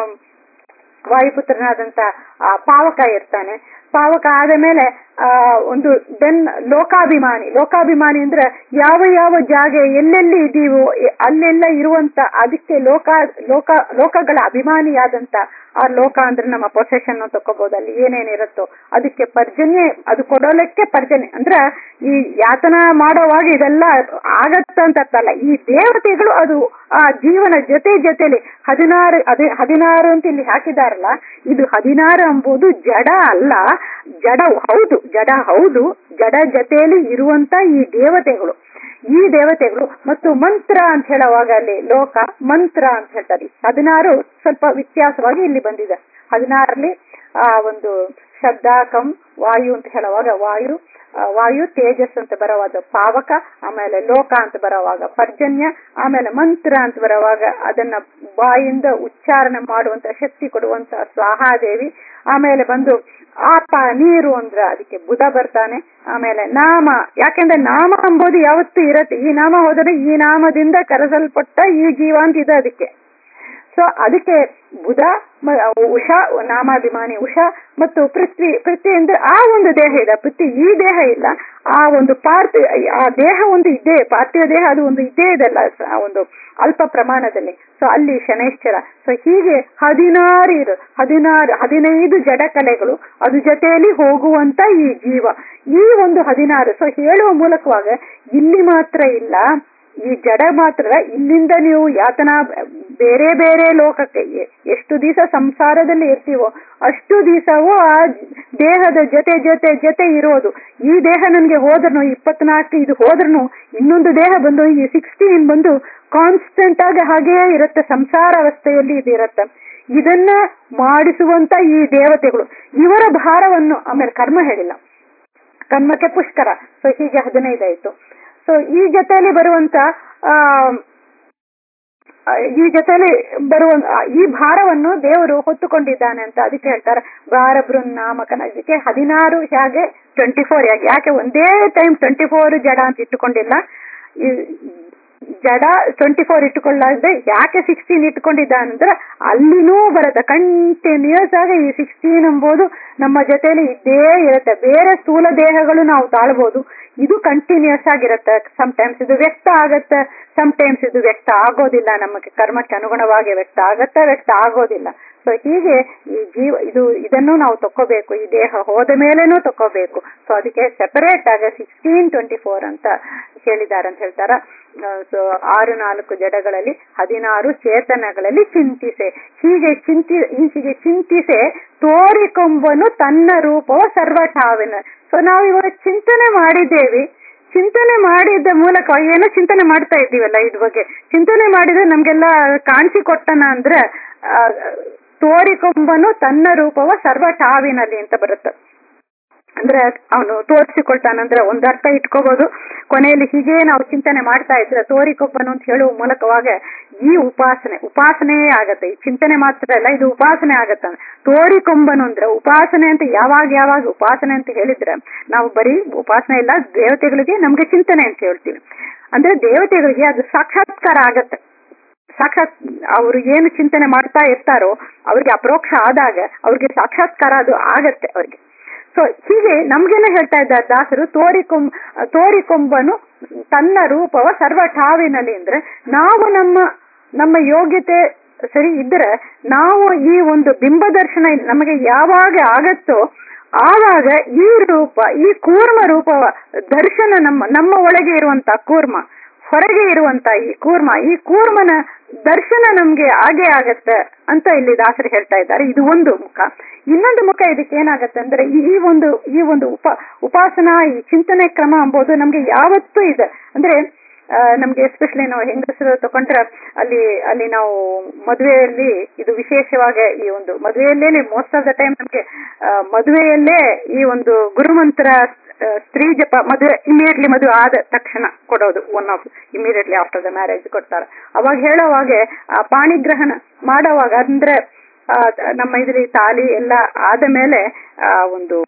ವಾಯುಪುತ್ರನಾದಂತ ಆ ಪಾವಕ ಇರ್ತಾನೆ ಪಾವಕ ಆದ ಮೇಲೆ ಆ ಒಂದು ದೆನ್ ಲೋಕಾಭಿಮಾನಿ ಲೋಕಾಭಿಮಾನಿ ಅಂದ್ರೆ ಯಾವ ಯಾವ ಜಾಗ ಎಲ್ಲೆಲ್ಲಿ ಇದೀವೋ ಎ- ಅಲ್ಲೆಲ್ಲ ಇರುವಂತ ಅದಕ್ಕೆ ಲೋಕ ಲೋಕ ಲೋಕಗಳ ಅಭಿಮಾನಿಯಾದಂತ ಆ ಲೋಕ ಅಂದ್ರೆ ನಮ್ಮ ಪೊಸೆಷನ್ ತಕೋಬಹುದು ಅಲ್ಲಿ ಏನೇನಿರುತ್ತೋ ಅದಕ್ಕೆ ಪರ್ಜನ್ಯ ಅದು ಕೊಡೋಲಕ್ಕೆ ಪರ್ಜನ್ಯ ಅಂದ್ರೆ ಈ ಯಾತನ ಮಾಡೋವಾಗ ಇದೆಲ್ಲ ಆಗತ್ತ ಅಂತ ಅರ್ಥಲ್ಲ ಈ ದೇವತೆಗಳು ಅದು ಆ ಜೀವನ ಜೊತೆ ಜೊತೆಲಿ ಹದಿನಾರು ಅದೇ ಹದಿನಾರು ಅಂತ ಇಲ್ಲಿ ಹಾಕಿದಾರಲ್ಲ ಇದು ಹದಿನಾರು ಎಂಬುದು ಜಡ ಅಲ್ಲ ಜಡ ಹೌದು ಜಡ ಹೌದು ಜಡ ಜೊತೆಯಲ್ಲಿ ಇರುವಂತ ಈ ದೇವತೆಗಳು ಈ ದೇವತೆಗಳು ಮತ್ತು ಮಂತ್ರ ಅಂತ ಹೇಳುವಾಗ ಅಲ್ಲಿ ಲೋಕ ಮಂತ್ರ ಅಂತ ಹೇಳ್ತಾರೆ ಹದಿನಾರು ಸ್ವಲ್ಪ ವ್ಯತ್ಯಾಸವಾಗಿ ಇಲ್ಲಿ ಬಂದಿದೆ ಹದಿನಾರಲ್ಲಿ ಆ ಒಂದು ಶಬ್ದ ಕಂ ವಾಯು ಅಂತ ಹೇಳುವಾಗ ವಾಯು ಆ, ವಾಯು ತೇಜಸ್ ಅಂತ ಬರುವಾಗ ಪಾವಕ ಆಮೇಲೆ ಲೋಕ ಅಂತ ಬರುವಾಗ ಪರ್ಜನ್ಯ ಆಮೇಲೆ ಮಂತ್ರ ಅಂತ ಬರುವಾಗ ಅದನ್ನ ಬಾಯಿಂದ ಉಚ್ಚಾರಣೆ ಮಾಡುವಂತ ಶಕ್ತಿ ಕೊಡುವಂತ ಸ್ವಾಹಾದೇವಿ ಆಮೇಲೆ ಬಂದು ಆಪ ನೀರು ಅಂದ್ರ ಅದಕ್ಕೆ ಬುಧ ಬರ್ತಾನೆ ಆಮೇಲೆ ನಾಮ ಯಾಕೆಂದ್ರೆ ನಾಮ ಎಂಬುದು ಯಾವತ್ತೂ ಇರತ್ತೆ ಈ ನಾಮ ಹೋದರೆ ಈ ನಾಮದಿಂದ ಕರೆಸಲ್ಪಟ್ಟ ಈ ಜೀವ ಅಂತ ಇದೆ ಅದಕ್ಕೆ ಸೊ ಅದಕ್ಕೆ ಬುಧ ಮ- ಉಷಾ ನಾಮಾಭಿಮಾನಿ ಉಷಾ ಮತ್ತು ಪೃಥ್ವಿ ಪೃಥ್ವಿ ಅಂದ್ರೆ ಆ ಒಂದು ದೇಹ ಇದೆ ಪೃಥ್ವಿ ಈ ದೇಹ ಇಲ್ಲ ಆ ಒಂದು ಪಾರ್ಥಿ ಆ ದೇಹ ಒಂದು ಇದ್ದೇ ಪಾರ್ಥಿವ ದೇಹ ಅದು ಒಂದು ಇದ್ದೇ ಇದೆಲ್ಲ ಸ- ಆ ಒಂದು ಅಲ್ಪ ಪ್ರಮಾಣದಲ್ಲಿ ಸೊ ಅಲ್ಲಿ ಶನೈಶ್ಚರ ಸೊ ಹೀಗೆ ಹದಿನಾರು ಇರು ಹದಿನಾರು ಹದಿನೈದು ಜಡಕಲೆಗಳು ಅದ್ರ ಜೊತೆಯಲ್ಲಿ ಹೋಗುವಂತ ಈ ಜೀವ ಈ ಒಂದು ಹದಿನಾರು ಸೊ ಹೇಳುವ ಮೂಲಕವಾಗ ಇಲ್ಲಿ ಮಾತ್ರ ಇಲ್ಲ ಈ ಜಡ ಮಾತ್ರ ಇಲ್ಲಿಂದ ನೀವು ಯಾತನಾ ಬೇರೆ ಬೇರೆ ಲೋಕಕ್ಕೆ ಎ- ಎಷ್ಟು ದಿವಸ ಸಂಸಾರದಲ್ಲಿ ಇರ್ತೀವೋ ಅಷ್ಟು ದಿವಸವೂ ಆ ದೇಹದ ಜೊತೆ ಜೊತೆ ಜೊತೆ ಇರೋದು ಈ ದೇಹ ನನ್ಗೆ ಹೋದ್ರೂ ಇಪ್ಪತ್ನಾಲ್ಕು ಇದು ಹೋದ್ರೂ ಇನ್ನೊಂದು ದೇಹ ಬಂದು ಈ ಸಿಕ್ಸ್ಟೀನ್ ಬಂದು ಕಾನ್ಸ್ಟೆಂಟ್ ಆಗಿ ಹಾಗೇ ಇರುತ್ತೆ ಸಂಸಾರ ಅವಸ್ಥೆಯಲ್ಲಿ ಇದು ಇರುತ್ತೆ ಇದನ್ನ ಮಾಡಿಸುವಂತ ಈ ದೇವತೆಗಳು ಇವರ ಭಾರವನ್ನು ಆಮೇಲೆ ಕರ್ಮ ಹೇಳಿಲ್ಲ ಕರ್ಮಕ್ಕೆ ಪುಷ್ಕರ ಸೊ ಹೀಗೆ ಹದಿನೈದು ಆಯ್ತು ಸೊ ಈ ಜೊತೆಯಲ್ಲಿ ಬರುವಂತ ಆ ಆ, ಈ ಜೊತೆಲಿ ಬರುವ ಆ, ಈ ಭಾರವನ್ನು ದೇವರು ಹೊತ್ತುಕೊಂಡಿದ್ದಾನೆ ಅಂತ ಅದಕ್ಕೆ ಹೇಳ್ತಾರೆ ಭಾರ ಬೃನ್ನಾಮಕನ ಇದಕ್ಕೆ ಹದಿನಾರು ಹೇಗೆ ಟ್ವೆಂಟಿ ಫೋರ್ ಹೇಗೆ ಯಾಕೆ ಒಂದೇ ಟೈಮ್ ಟ್ವೆಂಟಿ ಫೋರ್ ಜಡ ಅಂತ ಇಟ್ಟುಕೊಂಡಿಲ್ಲ ಈ ಜಡ ಟ್ವೆಂಟಿ ಫೋರ್ ಇಟ್ಟುಕೊಳ್ಳದೆ ಯಾಕೆ ಸಿಕ್ಸ್ಟೀನ್ ಇಟ್ಕೊಂಡಿದ್ದಾನಂದ್ರೆ ಅಲ್ಲಿನೂ ಬರುತ್ತೆ ಕಂಟಿನ್ಯೂಸ್ ಆಗಿ ಈ ಸಿಕ್ಸ್ಟೀನ್ ಎಂಬುದು ನಮ್ಮ ಜೊತೆಲಿ ಇದ್ದೇ ಇರುತ್ತೆ ಬೇರೆ ಸ್ಥೂಲ ದೇಹಗಳು ನಾವು ತಾಳ್ಬೋದು ಇದು ಕಂಟಿನ್ಯೂಸ್ ಆಗಿರುತ್ತೆ ಟೈಮ್ಸ್ ಇದು ವ್ಯಕ್ತ ಆಗತ್ತೆ ಟೈಮ್ಸ್ ಇದು ವ್ಯಕ್ತ ಆಗೋದಿಲ್ಲ ನಮಗೆ ಕರ್ಮಕ್ಕೆ ಅನುಗುಣವಾಗಿ ವ್ಯಕ್ತ ಆಗತ್ತೆ ವ್ಯಕ್ತ ಆಗೋದಿಲ್ಲ ಸೊ ಹೀಗೆ ಈ ಜೀವ ಇದು ಇದನ್ನು ನಾವು ತಕ್ಕೋಬೇಕು ಈ ದೇಹ ಹೋದ ಮೇಲೇನೂ ತಕ್ಕೋಬೇಕು ಸೊ ಅದಕ್ಕೆ ಸೆಪರೇಟ್ ಆಗಿ ಸಿಕ್ಸ್ಟೀನ್ ಟ್ವೆಂಟಿ ಫೋರ್ ಅಂತ ಹೇಳಿದ್ದಾರೆ ಅಂತ ಹೇಳ್ತಾರ ಸೊ ಆರು ನಾಲ್ಕು ಜಡಗಳಲ್ಲಿ ಹದಿನಾರು ಚೇತನಗಳಲ್ಲಿ ಚಿಂತಿಸೆ ಹೀಗೆ ಚಿಂತಿ ಹೀಗೆ ಚಿಂತಿಸೆ ತೋರಿಕೊಂಬನು ತನ್ನ ರೂಪವ ಸರ್ವಠಾವಿನ ಸೊ ನಾವು ಇವಾಗ ಚಿಂತನೆ ಮಾಡಿದ್ದೇವೆ ಚಿಂತನೆ ಮಾಡಿದ ಮೂಲಕ ಏನೋ ಚಿಂತನೆ ಮಾಡ್ತಾ ಇದ್ದೀವಲ್ಲ ಇದ್ರ ಬಗ್ಗೆ ಚಿಂತನೆ ಮಾಡಿದ್ರೆ ನಮ್ಗೆಲ್ಲ ಕಾಣಿಸಿ ಕೊಟ್ಟನ ಅಂದ್ರೆ ಆ, ತೋರಿಕೊಂಬನು ತನ್ನ ರೂಪವ ಸರ್ವಠಾವಿನಲ್ಲಿ ಅಂತ ಬರುತ್ತೆ ಅಂದ್ರೆ ಅವನು ತೋರಿಸಿಕೊಳ್ತಾನಂದ್ರೆ ಒಂದ್ ಅರ್ಥ ಇಟ್ಕೋಬಹುದು ಕೊನೆಯಲ್ಲಿ ಹೀಗೆ ನಾವು ಚಿಂತನೆ ಮಾಡ್ತಾ ಇದ್ರೆ ತೋರಿಕೊಬ್ಬನು ಅಂತ ಹೇಳುವ ಮೂಲಕವಾಗ ಈ ಉಪಾಸನೆ ಉಪಾಸನೆಯೇ ಆಗತ್ತೆ ಈ ಚಿಂತನೆ ಮಾತ್ರ ಅಲ್ಲ ಇದು ಉಪಾಸನೆ ಆಗತ್ತೆ ತೋರಿಕೊಂಬನು ಅಂದ್ರೆ ಉಪಾಸನೆ ಅಂತ ಯಾವಾಗ ಯಾವಾಗ ಉಪಾಸನೆ ಅಂತ ಹೇಳಿದ್ರೆ ನಾವು ಬರೀ ಉಪಾಸನೆ ಇಲ್ಲ ದೇವತೆಗಳಿಗೆ ನಮ್ಗೆ ಚಿಂತನೆ ಅಂತ ಹೇಳ್ತೀವಿ ಅಂದ್ರೆ ದೇವತೆಗಳಿಗೆ ಅದು ಸಾಕ್ಷಾತ್ಕಾರ ಆಗತ್ತೆ ಸಾಕ್ಷಾತ್ ಅವರು ಏನು ಚಿಂತನೆ ಮಾಡ್ತಾ ಇರ್ತಾರೋ ಅವ್ರಿಗೆ ಅಪರೋಕ್ಷ ಆದಾಗ ಅವ್ರಿಗೆ ಸಾಕ್ಷಾತ್ಕಾರ ಅದು ಆಗತ್ತೆ ಅವ್ರಿಗೆ ಸೊ ಹೀಗೆ ನಮ್ಗೇನೆ ಹೇಳ್ತಾ ಇದ್ದಾರೆ ದಾಸರು ತೋರಿಕೊಂ ತೋರಿಕೊಂಬನು ತನ್ನ ರೂಪವ ಸರ್ವ ಠಾವಿನಲ್ಲಿ ಅಂದ್ರೆ ನಾವು ನಮ್ಮ ನಮ್ಮ ಯೋಗ್ಯತೆ ಸರಿ ಇದ್ರೆ ನಾವು ಈ ಒಂದು ಬಿಂಬ ದರ್ಶನ ನಮಗೆ ಯಾವಾಗ ಆಗತ್ತೋ ಆವಾಗ ಈ ರೂಪ ಈ ಕೂರ್ಮ ರೂಪವ ದರ್ಶನ ನಮ್ಮ ನಮ್ಮ ಒಳಗೆ ಇರುವಂತ ಕೂರ್ಮ ಹೊರಗೆ ಇರುವಂತ ಈ ಕೂರ್ಮ ಈ ಕೂರ್ಮನ ದರ್ಶನ ನಮ್ಗೆ ಆಗೇ ಆಗತ್ತೆ ಅಂತ ಇಲ್ಲಿ ದಾಸರು ಹೇಳ್ತಾ ಇದ್ದಾರೆ ಇದು ಒಂದು ಮುಖ ಇನ್ನೊಂದು ಮುಖ ಇದಕ್ಕೆ ಏನಾಗತ್ತೆ ಅಂದ್ರೆ ಈ ಒಂದು ಈ ಒಂದು ಉಪ ಉಪಾಸನಾ ಈ ಚಿಂತನೆ ಕ್ರಮ ಎಂಬುದು ನಮ್ಗೆ ಯಾವತ್ತೂ ಇದೆ ಅಂದ್ರೆ ಆ, ನಮ್ಗೆ ಎಸ್ಪೆಷಲಿ ನಾವು ಹೆಂಗಸರು ತಕೊಂಡ್ರೆ ಅಲ್ಲಿ ಅಲ್ಲಿ ನಾವು ಮದುವೆಯಲ್ಲಿ ಇದು ವಿಶೇಷವಾಗಿ ಈ ಒಂದು ಮದುವೆಯಲ್ಲೇ ಮೋಸ್ಟ್ ಆಫ್ ದ ಟೈಮ್ ನಮ್ಗೆ ಆ, ಮದುವೆಯಲ್ಲೇ ಈ ಒಂದು ಗುರುಮಂತ್ರ ಆ, ಸ್ತ್ರೀ ಜಪ ಮದುವೆ ಇಮಿಡಿಯೇಟ್ಲಿ ಮದುವೆ ಆದ ತಕ್ಷಣ ಕೊಡೋದು one of immediately after the marriage ಕೊಡ್ತಾರೆ ಅವಾಗ ಹೇಳೋವಾಗೆ ಆ ಪಾಣಿಗ್ರಹಣ ಮಾಡೋವಾಗ ಅಂದ್ರೆ ಆ, ನಮ್ಮ ಇದ್ರಲ್ಲಿ ತಾಲಿ ಎಲ್ಲ ಆದ ಮೇಲೆ ಆ ಒಂದು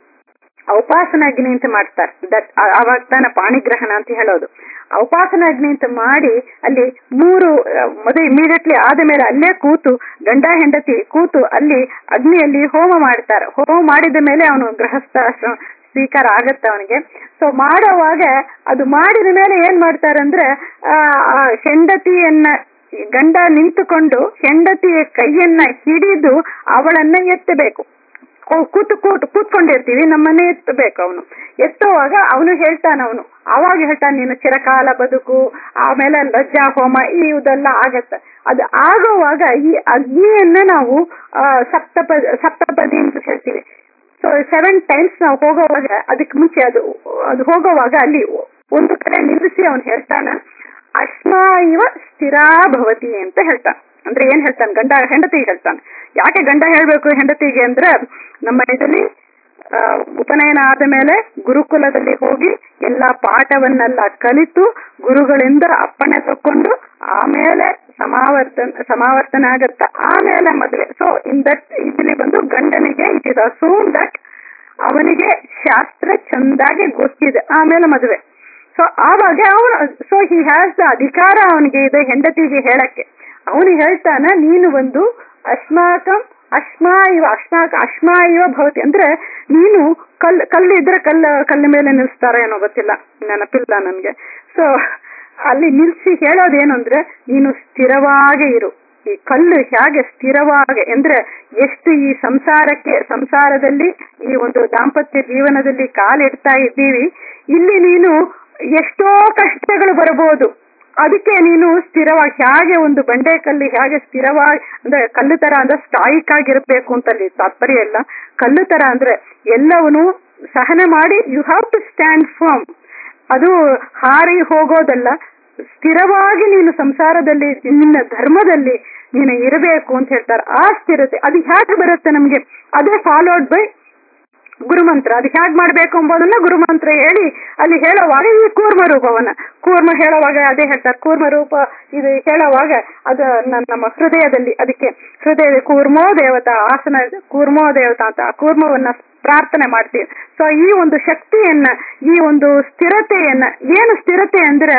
ಉಪಾಸನಾಗ್ನಿ ಅಂತ ಮಾಡ್ತಾರೆ ದಟ್ ಅವಾಗ ತಾನ ಪಾಣಿಗ್ರಹಣ ಅಂತ ಹೇಳೋದು ಉಪಾಸನಾಗ್ನಿ ಅಂತ ಮಾಡಿ ಅಲ್ಲಿ ಮೂರು ಆ, ಮದುವೆ ಇಮಿಡಿಯೇಟ್ಲಿ ಆದ ಮೇಲೆ ಅಲ್ಲೇ ಕೂತು ಗಂಡ ಹೆಂಡತಿ ಕೂತು ಅಲ್ಲಿ ಅಗ್ನಿಯಲ್ಲಿ ಹೋಮ ಮಾಡ್ತಾರೆ ಹೋಮ ಮಾಡಿದ ಮೇಲೆ ಅವನು ಗೃಹಸ್ಥ ಆಶ್ರಮ ಸ್ವೀಕಾರ ಆಗತ್ತೆ ಅವನಿಗೆ ಸೊ ಮಾಡೋವಾಗ ಅದು ಮಾಡಿದ ಮೇಲೆ ಏನ್ ಮಾಡ್ತಾರೆ ಅಂದ್ರೆ ಆ ಆ ಹೆಂಡತಿಯನ್ನ ಗಂಡ ನಿಂತುಕೊಂಡು ಹೆಂಡತಿಯ ಕೈಯನ್ನ ಹಿಡಿದು ಅವಳನ್ನ ಎತ್ತಬೇಕು ಕೂ- ಕೂತು ಕೂತು ಕೂತ್ಕೊಂಡಿರ್ತೀವಿ ನಮ್ಮನ್ನೇ ಎತ್ತಬೇಕು ಅವನು ಎತ್ತುವಾಗ ಅವನು ಹೇಳ್ತಾನ ಅವನು ಅವಾಗ ಹೇಳ್ತಾನೆ ನೀನು ಚಿರಕಾಲ ಬದುಕು ಆಮೇಲೆ ಲಜ್ಜಾ ಹೋಮ ಈ ಇದೆಲ್ಲ ಆಗತ್ತೆ ಅದು ಆಗುವಾಗ ಈ ಅಗ್ನಿಯನ್ನ ನಾವು ಆ, ಸಪ್ತಪ ಸಪ್ತಪದಿ ಅಂತ ಹೇಳ್ತೀವಿ ಸೊ ಸೆವೆನ್ ಟೈಮ್ಸ್ ನಾವು ಹೋಗೋವಾಗ ಅದಕ್ಕೆ ಮುಂಚೆ ಅದು ಅದು ಹೋಗೋವಾಗ ಅಲ್ಲಿ ಒಂದು ಕಡೆ ನಿಲ್ಲಿಸಿ ಅವನು ಹೇಳ್ತಾನ ಅಶ್ಮಾ ಇವ ಸ್ಥಿರಾ ಭವತಿ ಅಂತ ಹೇಳ್ತಾನೆ ಅಂದ್ರೆ ಏನ್ ಹೇಳ್ತಾನೆ ಗಂಡ ಹೆಂಡತಿಗೆ ಹೇಳ್ತಾನೆ ಯಾಕೆ ಗಂಡ ಹೇಳ್ಬೇಕು ಹೆಂಡತಿಗೆ ಅಂದ್ರೆ ನಮ್ಮ ಇದರಲ್ಲಿ ಆ, ಉಪನಯನ ಆದ ಮೇಲೆ ಗುರುಕುಲದಲ್ಲಿ ಹೋಗಿ ಎಲ್ಲಾ ಪಾಠವನ್ನೆಲ್ಲ ಕಲಿತು ಗುರುಗಳಿಂದ ಅಪ್ಪಣೆ ತಕೊಂಡು ಆಮೇಲೆ ಸಮಾವರ್ತನ ಸಮಾವರ್ತನ ಆಗತ್ತ ಆಮೇಲೆ ಮದುವೆ ಸೊ ಇನ್ ದಟ್ ಇದರಲ್ಲಿ ಬಂದು ಗಂಡನಿಗೆ ಇಟ್ ಇಸ್ ಅಸೂಮ್ ದಟ್ ಅವನಿಗೆ ಶಾಸ್ತ್ರ ಚಂದಾಗಿ ಗೊತ್ತಿದೆ ಆಮೇಲೆ ಮದುವೆ ಸೊ ಆವಾಗ ಅವನು ಸೊ ಹಿ ಹ್ಯಾಸ್ ದ ಅಧಿಕಾರ ಅವನಿಗೆ ಇದೆ ಹೆಂಡತಿಗೆ ಹೇಳಕ್ಕೆ ಅವನು ಹೇಳ್ತಾನ ನೀನು ಒಂದು ಅಸ್ಮಾಕಂ ಅಶ್ಮಾ ಇವ ಅಶ್ಮಾಕ ಅಶ್ಮಾ ಇವ ಭವತಿ ಅಂದ್ರೆ ನೀನು ಕಲ್ ಕಲ್ಲು ಇದ್ರೆ ಕಲ್ಲ ಕಲ್ಲ ಮೇಲೆ ನಿಲ್ಲಿಸ್ತಾರ ಏನೋ ಗೊತ್ತಿಲ್ಲ ನೆನಪಿಲ್ಲ ನನ್ಗೆ ಸೊ ಅಲ್ಲಿ ನಿಲ್ಸಿ ಹೇಳೋದೇನು ಅಂದ್ರೆ ನೀನು ಸ್ಥಿರವಾಗೇ ಇರು ಈ ಕಲ್ಲು ಹೇಗೆ ಸ್ಥಿರವಾಗಿ ಅಂದ್ರೆ ಎಷ್ಟು ಈ ಸಂಸಾರಕ್ಕೆ ಸಂಸಾರದಲ್ಲಿ ಈ ಒಂದು ದಾಂಪತ್ಯ ಜೀವನದಲ್ಲಿ ಕಾಲಿಡ್ತಾ ಇದ್ದೀವಿ ಇಲ್ಲಿ ನೀನು ಎಷ್ಟೋ ಕಷ್ಟಗಳು ಬರಬಹುದು ಅದಕ್ಕೆ ನೀನು ಸ್ಥಿರವಾಗಿ ಹೇಗೆ ಒಂದು ಬಂಡೆ ಕಲ್ಲು ಹೇಗೆ ಸ್ಥಿರವಾಗಿ ಅಂದ್ರೆ ಕಲ್ಲು ತರ ಅಂದ್ರೆ ಸ್ಟಾಯಿಕ್ ಆಗಿರ್ಬೇಕು ಅಂತ ಅಲ್ಲಿ ತಾತ್ಪರ್ಯ ಇಲ್ಲ ಕಲ್ಲು ತರ ಅಂದ್ರೆ ಎಲ್ಲವನ್ನೂ ಸಹನೆ ಮಾಡಿ you have to stand firm ಅದು ಹಾರಿ ಹೋಗೋದಲ್ಲ ಸ್ಥಿರವಾಗಿ ನೀನು ಸಂಸಾರದಲ್ಲಿ ನಿನ್ನ ಧರ್ಮದಲ್ಲಿ ನೀನು ಇರಬೇಕು ಅಂತ ಹೇಳ್ತಾರೆ ಆ ಸ್ಥಿರತೆ ಅದು ಹೇಗೆ ಬರುತ್ತೆ ನಮ್ಗೆ ಅದೇ ಫಾಲೋಡ್ ಬೈ ಗುರುಮಂತ್ರ ಅದು ಹೇಗ್ ಮಾಡ್ಬೇಕು ಎಂಬುದನ್ನ ಗುರುಮಂತ್ರ ಹೇಳಿ ಅಲ್ಲಿ ಹೇಳುವಾಗ ಈ ಕೂರ್ಮ ರೂಪವನ್ನ ಕೂರ್ಮ ಹೇಳುವಾಗ ಅದೇ ಹೇಳ್ತಾರೆ ಕೂರ್ಮ ರೂಪ ಇದು ಹೇಳುವಾಗ ಅದು ನ- ನಮ್ಮ ಹೃದಯದಲ್ಲಿ ಅದಕ್ಕೆ ಹೃದಯ ಕೂರ್ಮೋ ದೇವತಾ ಆಸನ ಇದೆ, ಕೂರ್ಮೋ ದೇವತಾ ಅಂತ ಆ ಕೂರ್ಮವನ್ನ ಪ್ರಾರ್ಥನೆ ಮಾಡ್ತೀವಿ ಸೊ ಈ ಒಂದು ಶಕ್ತಿಯನ್ನ ಈ ಒಂದು ಸ್ಥಿರತೆಯನ್ನ ಏನು ಸ್ಥಿರತೆ ಅಂದ್ರೆ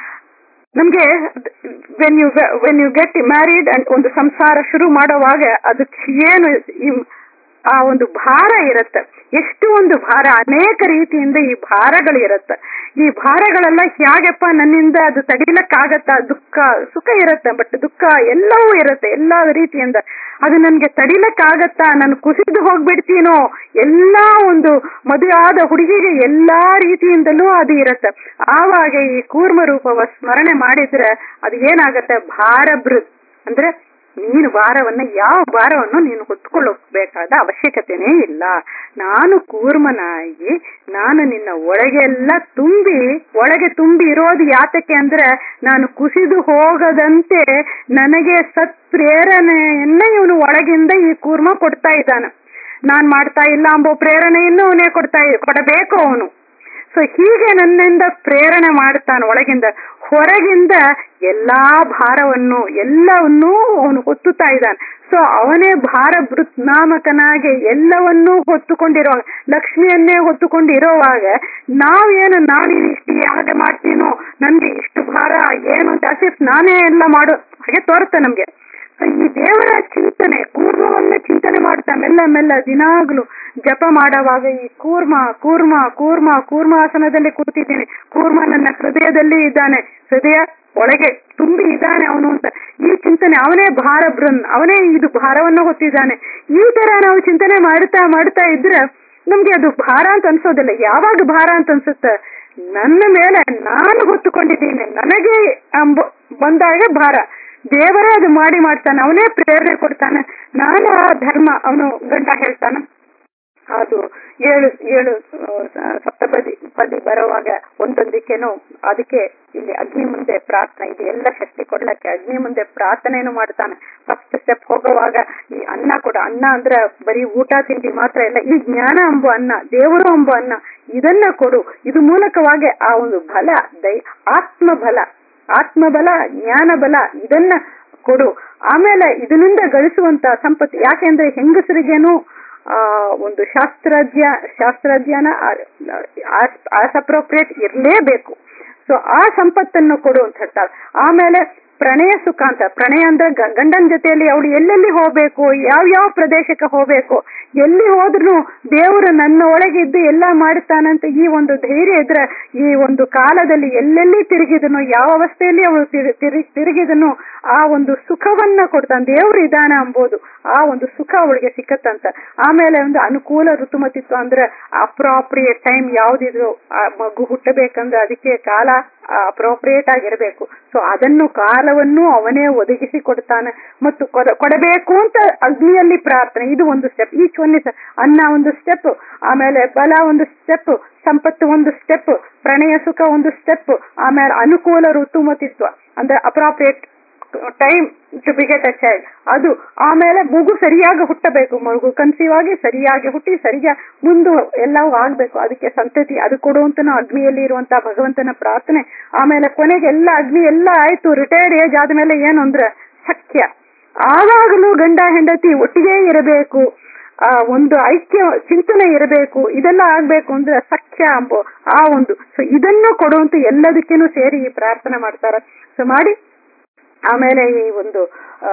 ನಮ್ಗೆ when you when you get married and ಒಂದು ಸಂಸಾರ ಶುರು ಮಾಡುವಾಗ ಅದಕ್ಕೆ ಏನು ಈ- ಆ ಒಂದು ಭಾರ ಇರುತ್ತೆ ಎಷ್ಟು ಒಂದು ಭಾರ ಅನೇಕ ರೀತಿಯಿಂದ ಈ ಭಾರಗಳು ಇರುತ್ತೆ ಈ ಭಾರಗಳೆಲ್ಲ ಹೇಗಪ್ಪ ನನ್ನಿಂದ ಅದು ತಡಿಲಕ್ಕಾಗತ್ತ ದುಃಖ ಸುಖ ಇರುತ್ತೆ ಬಟ್ ದುಃಖ ಎಲ್ಲವೂ ಇರುತ್ತೆ ಎಲ್ಲಾ ರೀತಿಯಿಂದ ಅದು ನನ್ಗೆ ತಡಿಲಕ್ಕಾಗತ್ತಾ ನಾನು ಕುಸಿದು ಹೋಗ್ಬಿಡ್ತೀನೋ ಎಲ್ಲಾ ಒಂದು ಮದುವೆ ಆದ ಹುಡುಗಿಗೆ ಎಲ್ಲಾ ರೀತಿಯಿಂದಲೂ ಅದು ಇರುತ್ತೆ ಆವಾಗ ಈ ಕೂರ್ಮ ರೂಪವ ಸ್ಮರಣೆ ಮಾಡಿದ್ರೆ ಅದು ಏನಾಗತ್ತೆ ಭಾರ ಬೃದ್ ಅಂದ್ರೆ ನೀನು ಭಾರವನ್ನ ಯಾವ ಭಾರವನ್ನು ನೀನು ಹೊತ್ಕೊಳ್ಳಬೇಕಾದ ಅವಶ್ಯಕತೆನೇ ಇಲ್ಲ ನಾನು ಕೂರ್ಮನಾಗಿ ನಾನು ನಿನ್ನ ಒಳಗೆಲ್ಲ ತುಂಬಿ ಒಳಗೆ ತುಂಬಿ ಇರೋದು ಯಾತಕ್ಕೆ ಅಂದ್ರೆ ನಾನು ಕುಸಿದು ಹೋಗದಂತೆ ನನಗೆ ಸತ್ ಪ್ರೇರಣೆಯನ್ನ ಇವನು ಒಳಗಿಂದ ಈ ಕೂರ್ಮ ಕೊಡ್ತಾ ಇದ್ದಾನೆ ನಾನ್ ಮಾಡ್ತಾ ಇಲ್ಲ ಎಂಬ ಪ್ರೇರಣೆಯನ್ನು ಅವನೇ ಕೊಡ್ತಾ ಕೊಡಬೇಕು ಅವನು ಸೊ ಹೀಗೆ ನನ್ನಿಂದ ಪ್ರೇರಣೆ ಮಾಡ್ತಾನೆ ಒಳಗಿಂದ ಹೊರಗಿಂದ ಎಲ್ಲಾ ಭಾರವನ್ನು ಎಲ್ಲವನ್ನೂ ಅವನು ಹೊತ್ತುತ್ತಾ ಇದ್ದಾನೆ ಸೊ ಅವನೇ ಭಾರ ಬೃತ್ ನಾಮಕನಾಗಿ ಎಲ್ಲವನ್ನೂ ಹೊತ್ತುಕೊಂಡಿರೋ ಲಕ್ಷ್ಮಿಯನ್ನೇ ಹೊತ್ತುಕೊಂಡಿರೋವಾಗ ನಾವೇನು ನಾನು ಇಷ್ಟು ಯಾಗ ಮಾಡ್ತೀನೋ ನನ್ಗೆ ಇಷ್ಟು ಭಾರ ಏನು ಅಂತ ಅಸಿಫ್ ನಾನೇ ಎಲ್ಲ ಮಾಡೋ ಹಾಗೆ ತೋರುತ್ತೆ ನಮ್ಗೆ So, ಈ ದೇವರ ಚಿಂತನೆ ಕೂರ್ಮವನ್ನ ಚಿಂತನೆ ಮಾಡ್ತಾ ಮೆಲ್ಲ ಮೆಲ್ಲ ದಿನಾಗ್ಲು ಜಪ ಮಾಡುವಾಗ ಈ ಕೂರ್ಮ ಕೂರ್ಮ ಕೂರ್ಮ ಕೂರ್ಮಾಸನದಲ್ಲಿ ಕೂತಿದ್ದೀನಿ ಕೂರ್ಮ ನನ್ನ ಹೃದಯದಲ್ಲಿ ಇದ್ದಾನೆ ಹೃದಯ ಒಳಗೆ ತುಂಬಿ ಇದ್ದಾನೆ ಅವನು ಅಂತ ಈ ಚಿಂತನೆ ಅವನೇ ಭಾರ ಬೃನ್ ಅವನೇ ಇದು ಭಾರವನ್ನು ಹೊತ್ತಿದ್ದಾನೆ ಈ ತರ ನಾವು ಚಿಂತನೆ ಮಾಡ್ತಾ ಮಾಡ್ತಾ ಇದ್ರೆ ನಮ್ಗೆ ಅದು ಭಾರ ಅಂತ ಅನ್ಸೋದಿಲ್ಲ ಯಾವಾಗ ಭಾರ ಅಂತ ಅನ್ಸುತ್ತೆ ನನ್ನ ಮೇಲೆ ನಾನು ಹೊತ್ತುಕೊಂಡಿದ್ದೀನಿ ನನಗೆ ಅಂಬ ಬಂದಾಗ ಭಾರ ದೇವರೇ ಅದು ಮಾಡಿ ಮಾಡ್ತಾನೆ ಅವನೇ ಪ್ರೇರಣೆ ಕೊಡ್ತಾನೆ ನಾನು ಆ ಧರ್ಮ ಅವನು ಗಂಡ ಹೇಳ್ತಾನೆ ಅದು ಏಳು ಏಳು ಆ, ಸಪ್ತಪದಿ ಪದಿ ಬರುವಾಗ ಒಂದೊಂದಕ್ಕೇನು ಅದಕ್ಕೆ ಇಲ್ಲಿ ಅಗ್ನಿ ಮುಂದೆ ಪ್ರಾರ್ಥನೆ ಇದೆ ಎಲ್ಲ ಶಕ್ತಿ ಕೊಡ್ಲಕ್ಕೆ ಅಗ್ನಿ ಮುಂದೆ ಪ್ರಾರ್ಥನೆಯನ್ನು ಮಾಡ್ತಾನೆ ಫಸ್ಟ್ ಸ್ಟೆಪ್ ಹೋಗುವಾಗ ಈ ಅನ್ನ ಕೂಡ ಅನ್ನ ಅಂದ್ರೆ ಬರೀ ಊಟ ತಿಂಡಿ ಮಾತ್ರ ಇಲ್ಲ ಈ ಜ್ಞಾನ ಎಂಬ ಅನ್ನ ದೇವರು ಎಂಬ ಅನ್ನ ಇದನ್ನ ಕೊಡು ಇದು ಮೂಲಕವಾಗಿ ಆ ಒಂದು ಬಲ ದೈ ಆತ್ಮ ಬಲ ಆತ್ಮಬಲ ಜ್ಞಾನ ಬಲ ಇದನ್ನ ಕೊಡು ಆಮೇಲೆ ಇದರಿಂದ ಗಳಿಸುವಂತ ಸಂಪತ್ತು ಯಾಕೆಂದ್ರೆ ಹೆಂಗಸರಿಗೇನು ಆ ಒಂದು ಶಾಸ್ತ್ರಜ್ಞ ಶಾಸ್ತ್ರಜ್ಞಾನ ಆಸ್ ಅಪ್ರೋಪ್ರಿಯೇಟ್ ಇರಲೇಬೇಕು ಸೊ ಆ ಸಂಪತ್ತನ್ನು ಕೊಡು ಅಂತ ಹೇಳ್ತಾರೆ ಆಮೇಲೆ ಪ್ರಣಯ ಸುಖ ಅಂತ ಪ್ರಣಯ ಅಂದ್ರೆ ಗ- ಗಂಡನ ಜೊತೆಯಲ್ಲಿ ಅವಳು ಎಲ್ಲೆಲ್ಲಿ ಹೋಗ್ಬೇಕು ಯಾವ ಯಾವ ಪ್ರದೇಶಕ್ಕೆ ಹೋಗ್ಬೇಕು ಎಲ್ಲಿ ಹೋದ್ರು ದೇವರು ನನ್ನ ಒಳಗೆ ಇದ್ದು ಎಲ್ಲ ಮಾಡುತ್ತಾನಂತ ಈ ಒಂದು ಧೈರ್ಯ ಇದ್ರೆ ಈ ಒಂದು ಕಾಲದಲ್ಲಿ ಎಲ್ಲೆಲ್ಲಿ ತಿರುಗಿದನು ಯಾವ ಅವಸ್ಥೆಯಲ್ಲಿ ಅವಳು ತಿರು- ತಿರು- ತಿರುಗಿದನು ಆ ಒಂದು ಸುಖವನ್ನ ಕೊಡ್ತಾನೆ ದೇವ್ರು ಇದಾನ ಅಂಬೋದು ಆ ಒಂದು ಸುಖ ಅವಳಿಗೆ ಸಿಕ್ಕತ್ತಂತ ಆಮೇಲೆ ಒಂದು ಅನುಕೂಲ ಋತುಮತಿತ್ವ ಅಂದ್ರೆ ಅಪ್ರಾಪ್ರಿಯೇಟ್ ಟೈಮ್ ಯಾವ್ದಿದ್ರು ಆ ಮಗು ಹುಟ್ಟಬೇಕಂದ್ರೆ ಅದಕ್ಕೆ ಕಾಲ ಅಪ್ರೋಪ್ರಿಯೇಟ್ ಆಗಿರಬೇಕು ಸೊ ಅದನ್ನು ಕಾಲವನ್ನು ಅವನೇ ಒದಗಿಸಿ ಕೊಡ್ತಾನೆ ಮತ್ತು ಕೊಡ- ಕೊಡಬೇಕು ಅಂತ ಅಗ್ನಿಯಲ್ಲಿ ಪ್ರಾರ್ಥನೆ ಇದು ಒಂದು ಸ್ಟೆಪ್ ಈಚ್ ಒನ್ ಇಸ್ ಅನ್ನ ಒಂದು ಸ್ಟೆಪ್ ಆಮೇಲೆ ಬಲ ಒಂದು ಸ್ಟೆಪ್ ಸಂಪತ್ತು ಒಂದು ಸ್ಟೆಪ್ ಪ್ರಣಯ ಸುಖ ಒಂದು ಸ್ಟೆಪ್ ಆಮೇಲೆ ಅನುಕೂಲ ಋತುಮತಿತ್ವ ಅಂದ್ರೆ appropriate time to beget a child ಅದು ಆಮೇಲೆ ಮಗು ಸರಿಯಾಗಿ ಹುಟ್ಟಬೇಕು ಮಗು ಕನ್ಸೀವ್ ಆಗಿ ಸರಿಯಾಗಿ ಹುಟ್ಟಿ ಸರಿಯಾಗಿ ಮುಂದೆ ಎಲ್ಲವೂ ಆಗ್ಬೇಕು ಅದಕ್ಕೆ ಸಂತತಿ ಅದು ಕೊಡುವಂತನೂ ಅಗ್ನಿಯಲ್ಲಿ ಇರುವಂತಹ ಭಗವಂತನ ಪ್ರಾರ್ಥನೆ ಆಮೇಲೆ ಕೊನೆಗೆ ಎಲ್ಲ ಅಗ್ನಿ ಎಲ್ಲ ಆಯ್ತು ರಿಟೈರ್ಡ್ ಏಜ್ ಆದ್ಮೇಲೆ ಏನು ಅಂದ್ರೆ ಸಖ್ಯ ಆವಾಗಲೂ ಗಂಡ ಹೆಂಡತಿ ಒಟ್ಟಿಗೆ ಇರಬೇಕು ಆ ಒಂದು ಐಕ್ಯ ಚಿಂತನೆ ಇರಬೇಕು ಇದೆಲ್ಲ ಆಗ್ಬೇಕು ಅಂದ್ರೆ ಸಖ್ಯ ಅಂಬೋ ಆ ಒಂದು ಸೊ ಇದನ್ನು ಕೊಡುವಂತ ಎಲ್ಲದಕ್ಕೇನು ಸೇರಿ ಈ ಪ್ರಾರ್ಥನೆ ಮಾಡ್ತಾರೆ ಸೊ ಮಾಡಿ ಆಮೇಲೆ ಈ ಒಂದು ಆ,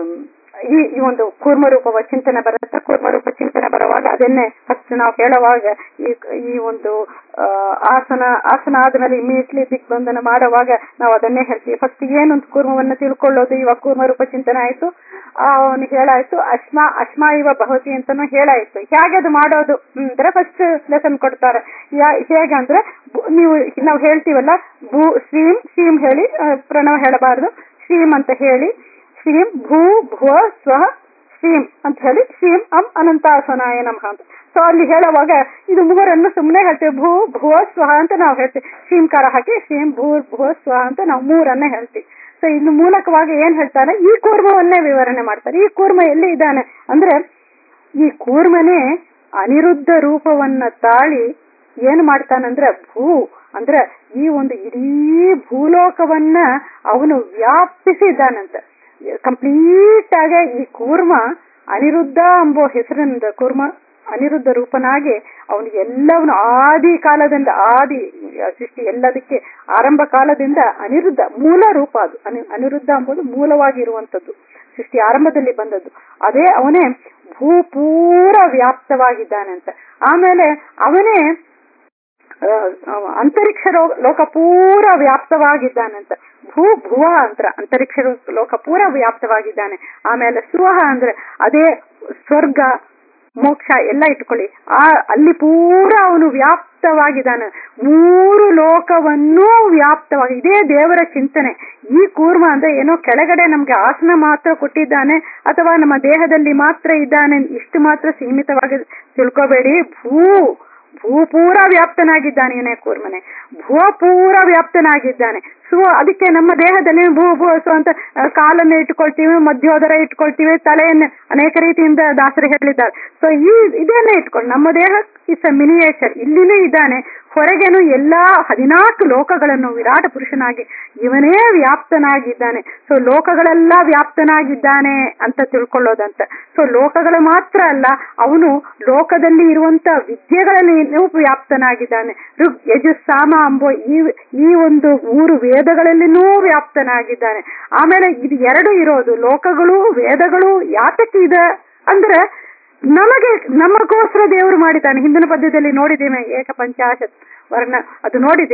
ಈ ಈ ಒಂದು ಕೂರ್ಮರೂಪವ ಚಿಂತನೆ ಬರುತ್ತೆ ಕೂರ್ಮರೂಪ ಚಿಂತನೆ ಬರುವಾಗ ಅದನ್ನೇ ಫಸ್ಟ್ ನಾವು ಹೇಳುವಾಗ ಈ ಈ ಒಂದು ಆ, ಆಸನ ಆಸನ ಆದ್ಮೇಲೆ ಇಮಿಡಿಯೇಟ್ಲಿ ದಿಗ್ಬಂಧನ ಮಾಡುವಾಗ ನಾವು ಅದನ್ನೇ ಹೇಳ್ತೀವಿ ಫಸ್ಟ್ ಏನೊಂದು ಕೂರ್ಮವನ್ನ ತಿಳ್ಕೊಳ್ಳೋದು ಇವಾಗ ಕೂರ್ಮರೂಪ ಚಿಂತನೆ ಆಯ್ತು ಅವನಿಗೆ ಹೇಳಾಯ್ತು ಅಶ್ಮಾ ಅಶ್ಮಾ ಇವ ಭವತಿ ಅಂತಾನು ಹೇಳಾಯ್ತು ಹೇಗೆ ಅದು ಮಾಡೋದು ಅಂದ್ರೆ ಫಸ್ಟ್ ಲೆಸನ್ ಕೊಡ್ತಾರೆ ಯಾ- ಹೇಗೆ ಅಂದ್ರೆ ಬು- ನೀವು ನಾವು ಹೇಳ್ತೀವಲ್ಲ ಭೂ ಶ್ರೀಂ ಶ್ರೀಂ ಹೇಳಿ ಆ, ಪ್ರಣವ ಹೇಳಬಾರದು ಶ್ರೀಂ ಅಂತ ಹೇಳಿ ಶ್ರೀಂ ಭೂ ಭುವ ಸ್ವಹ ಶ್ರೀಂ ಅಂತ ಹೇಳಿ ಶ್ರೀಂ ಅಂ ಅನಂತಾಸನಾಯ ನಮಃ ಅಂತ ಸೊ ಅಲ್ಲಿ ಹೇಳುವಾಗ ಇದು ಮೂರನ್ನು ಸುಮ್ಮನೆ ಹೇಳ್ತೇವೆ ಭೂ ಭುವ ಸ್ವಹ ಅಂತ ನಾವು ಹೇಳ್ತೇವೆ ಶ್ರೀಂಕಾರ ಹಾಕಿ ಶ್ರೀಂ ಭೂ ಭುವ ಸ್ವಹ ಅಂತ ನಾವು ಮೂರನ್ನೇ ಹೇಳ್ತೀವಿ ಸೊ ಇನ್ನು ಮೂಲಕವಾಗಿ ಏನ್ ಹೇಳ್ತಾರೆ ಈ ಕೂರ್ಮವನ್ನೇ ವಿವರಣೆ ಮಾಡ್ತಾರೆ ಈ ಕೂರ್ಮ ಎಲ್ಲಿ ಇದ್ದಾನೆ ಅಂದ್ರೆ ಈ ಕೂರ್ಮನೇ ಅನಿರುದ್ಧ ರೂಪವನ್ನ ತಾಳಿ ಏನ್ ಮಾಡ್ತಾನಂದ್ರೆ ಭೂ ಅಂದ್ರೆ ಈ ಒಂದು ಇಡೀ ಭೂಲೋಕವನ್ನ ಅವನು ವ್ಯಾಪಿಸಿದ್ದಾನಂತ ಕಂಪ್ಲೀಟ್ ಆಗಿ ಈ ಕೂರ್ಮ ಅನಿರುದ್ಧ ಎಂಬೋ ಹೆಸರಿನಿಂದ ಕೂರ್ಮ ಅನಿರುದ್ಧ ರೂಪನಾಗಿ ಅವನು ಎಲ್ಲವನು ಆದಿ ಕಾಲದಿಂದ ಆದಿ ಸೃಷ್ಟಿ ಎಲ್ಲದಕ್ಕೆ ಆರಂಭ ಕಾಲದಿಂದ ಅನಿರುದ್ಧ ಮೂಲ ರೂಪ ಅದು ಅನಿ ಅನಿರುದ್ಧ ಎಂಬುದು ಮೂಲವಾಗಿರುವಂತದ್ದು ಸೃಷ್ಟಿ ಆರಂಭದಲ್ಲಿ ಬಂದದ್ದು ಅದೇ ಅವನೇ ಭೂ ಪೂರ ವ್ಯಾಪ್ತವಾಗಿದ್ದಾನೆ ಅಂತ ಆಮೇಲೆ ಅವನೇ ಆ, ಅವ ಅಂತರಿಕ್ಷ ರೋ- ಲೋಕ ಪೂರ ವ್ಯಾಪ್ತವಾಗಿದ್ದಾನಂತ ಭೂ ಭುವ ಅಂತ ಅಂತರಿಕ್ಷ ರೋ- ಲೋಕ ಪೂರ ವ್ಯಾಪ್ತವಾಗಿದ್ದಾನೆ ಆಮೇಲೆ ಸುವಹ ಅಂದ್ರೆ ಅದೇ ಸ್ವರ್ಗ ಮೋಕ್ಷ ಎಲ್ಲ ಇಟ್ಕೊಳ್ಳಿ ಆ ಅಲ್ಲಿ ಪೂರ ಅವನು ವ್ಯಾಪ್ತವಾಗಿದ್ದಾನೆ ಮೂರು ಲೋಕವನ್ನೂ ವ್ಯಾಪ್ತವಾಗಿ ಇದೇ ದೇವರ ಚಿಂತನೆ ಈ ಕೂರ್ಮ ಅಂದ್ರೆ ಏನೋ ಕೆಳಗಡೆ ನಮ್ಗೆ ಆಸನ ಮಾತ್ರ ಕೊಟ್ಟಿದ್ದಾನೆ ಅಥವಾ ನಮ್ಮ ದೇಹದಲ್ಲಿ ಮಾತ್ರ ಇದ್ದಾನೆ ಇಷ್ಟು ಮಾತ್ರ ಸೀಮಿತವಾಗಿ ತಿಳ್ಕೋಬೇಡಿ ಭೂ ಭೂಪೂರ ವ್ಯಾಪ್ತನಾಗಿದ್ದಾನೆ ಏನೇ ಕೂರ್ಮನೆ ಭುವ ಪೂರ ವ್ಯಾಪ್ತನಾಗಿದ್ದಾನೆ ಸೊ ಅದಕ್ಕೆ ನಮ್ಮ ದೇಹದಲ್ಲಿ ಭೂ ಭೂ ಸೊ ಅಂತ ಆ, ಕಾಲನ್ನು ಇಟ್ಕೊಳ್ತೀವಿ ಮಧ್ಯೋದರ ಇಟ್ಕೊಳ್ತೀವಿ ತಲೆಯನ್ನು ಅನೇಕ ರೀತಿಯಿಂದ ದಾಸರು ಹೇಳಿದ್ದಾರೆ ಸೊ ಈ ಇದನ್ನೇ ಇಟ್ಕೊಂಡು ನಮ್ಮ ದೇಹ ಇಸ್ ಅ ಮಿನಿಯೇಚರ್ ಇಲ್ಲಿನೂ ಇದ್ದಾನೆ ಹೊರಗೇನು ಎಲ್ಲಾ ಹದಿನಾಲ್ಕು ಲೋಕಗಳನ್ನು ವಿರಾಟ ಪುರುಷನಾಗಿ ಇವನೇ ವ್ಯಾಪ್ತನಾಗಿದ್ದಾನೆ ಸೊ ಲೋಕಗಳೆಲ್ಲ ವ್ಯಾಪ್ತನಾಗಿದ್ದಾನೆ ಅಂತ ತಿಳ್ಕೊಳ್ಳೋದಂತ ಸೊ ಲೋಕಗಳು ಮಾತ್ರ ಅಲ್ಲ ಅವನು ಲೋಕದಲ್ಲಿ ಇರುವಂತ ವಿದ್ಯೆಗಳಲ್ಲಿನೂ ವ್ಯಾಪ್ತನಾಗಿದ್ದಾನೆ ಋಗ್ ಯಜು ಸಾಮ ಅಂಬೋ ಈ ಈ ಒಂದು ಮೂರು ವೇದಗಳಲ್ಲಿನೂ ವ್ಯಾಪ್ತನಾಗಿದ್ದಾನೆ ಆಮೇಲೆ ಇದು ಎರಡು ಇರೋದು ಲೋಕಗಳು ವೇದಗಳು ಯಾತಕ್ಕೆ ಇದೆ ಅಂದ್ರೆ ನಮಗೆ ನಮಗೋಸ್ಕರ ದೇವರು ಮಾಡಿದ್ದಾನೆ ಹಿಂದಿನ ಪದ್ಯದಲ್ಲಿ ನೋಡಿದ್ದೇವೆ ಏಕ ಪಂಚಾಶತ್ ವರ್ಣ ಅದು ನೋಡಿದೆ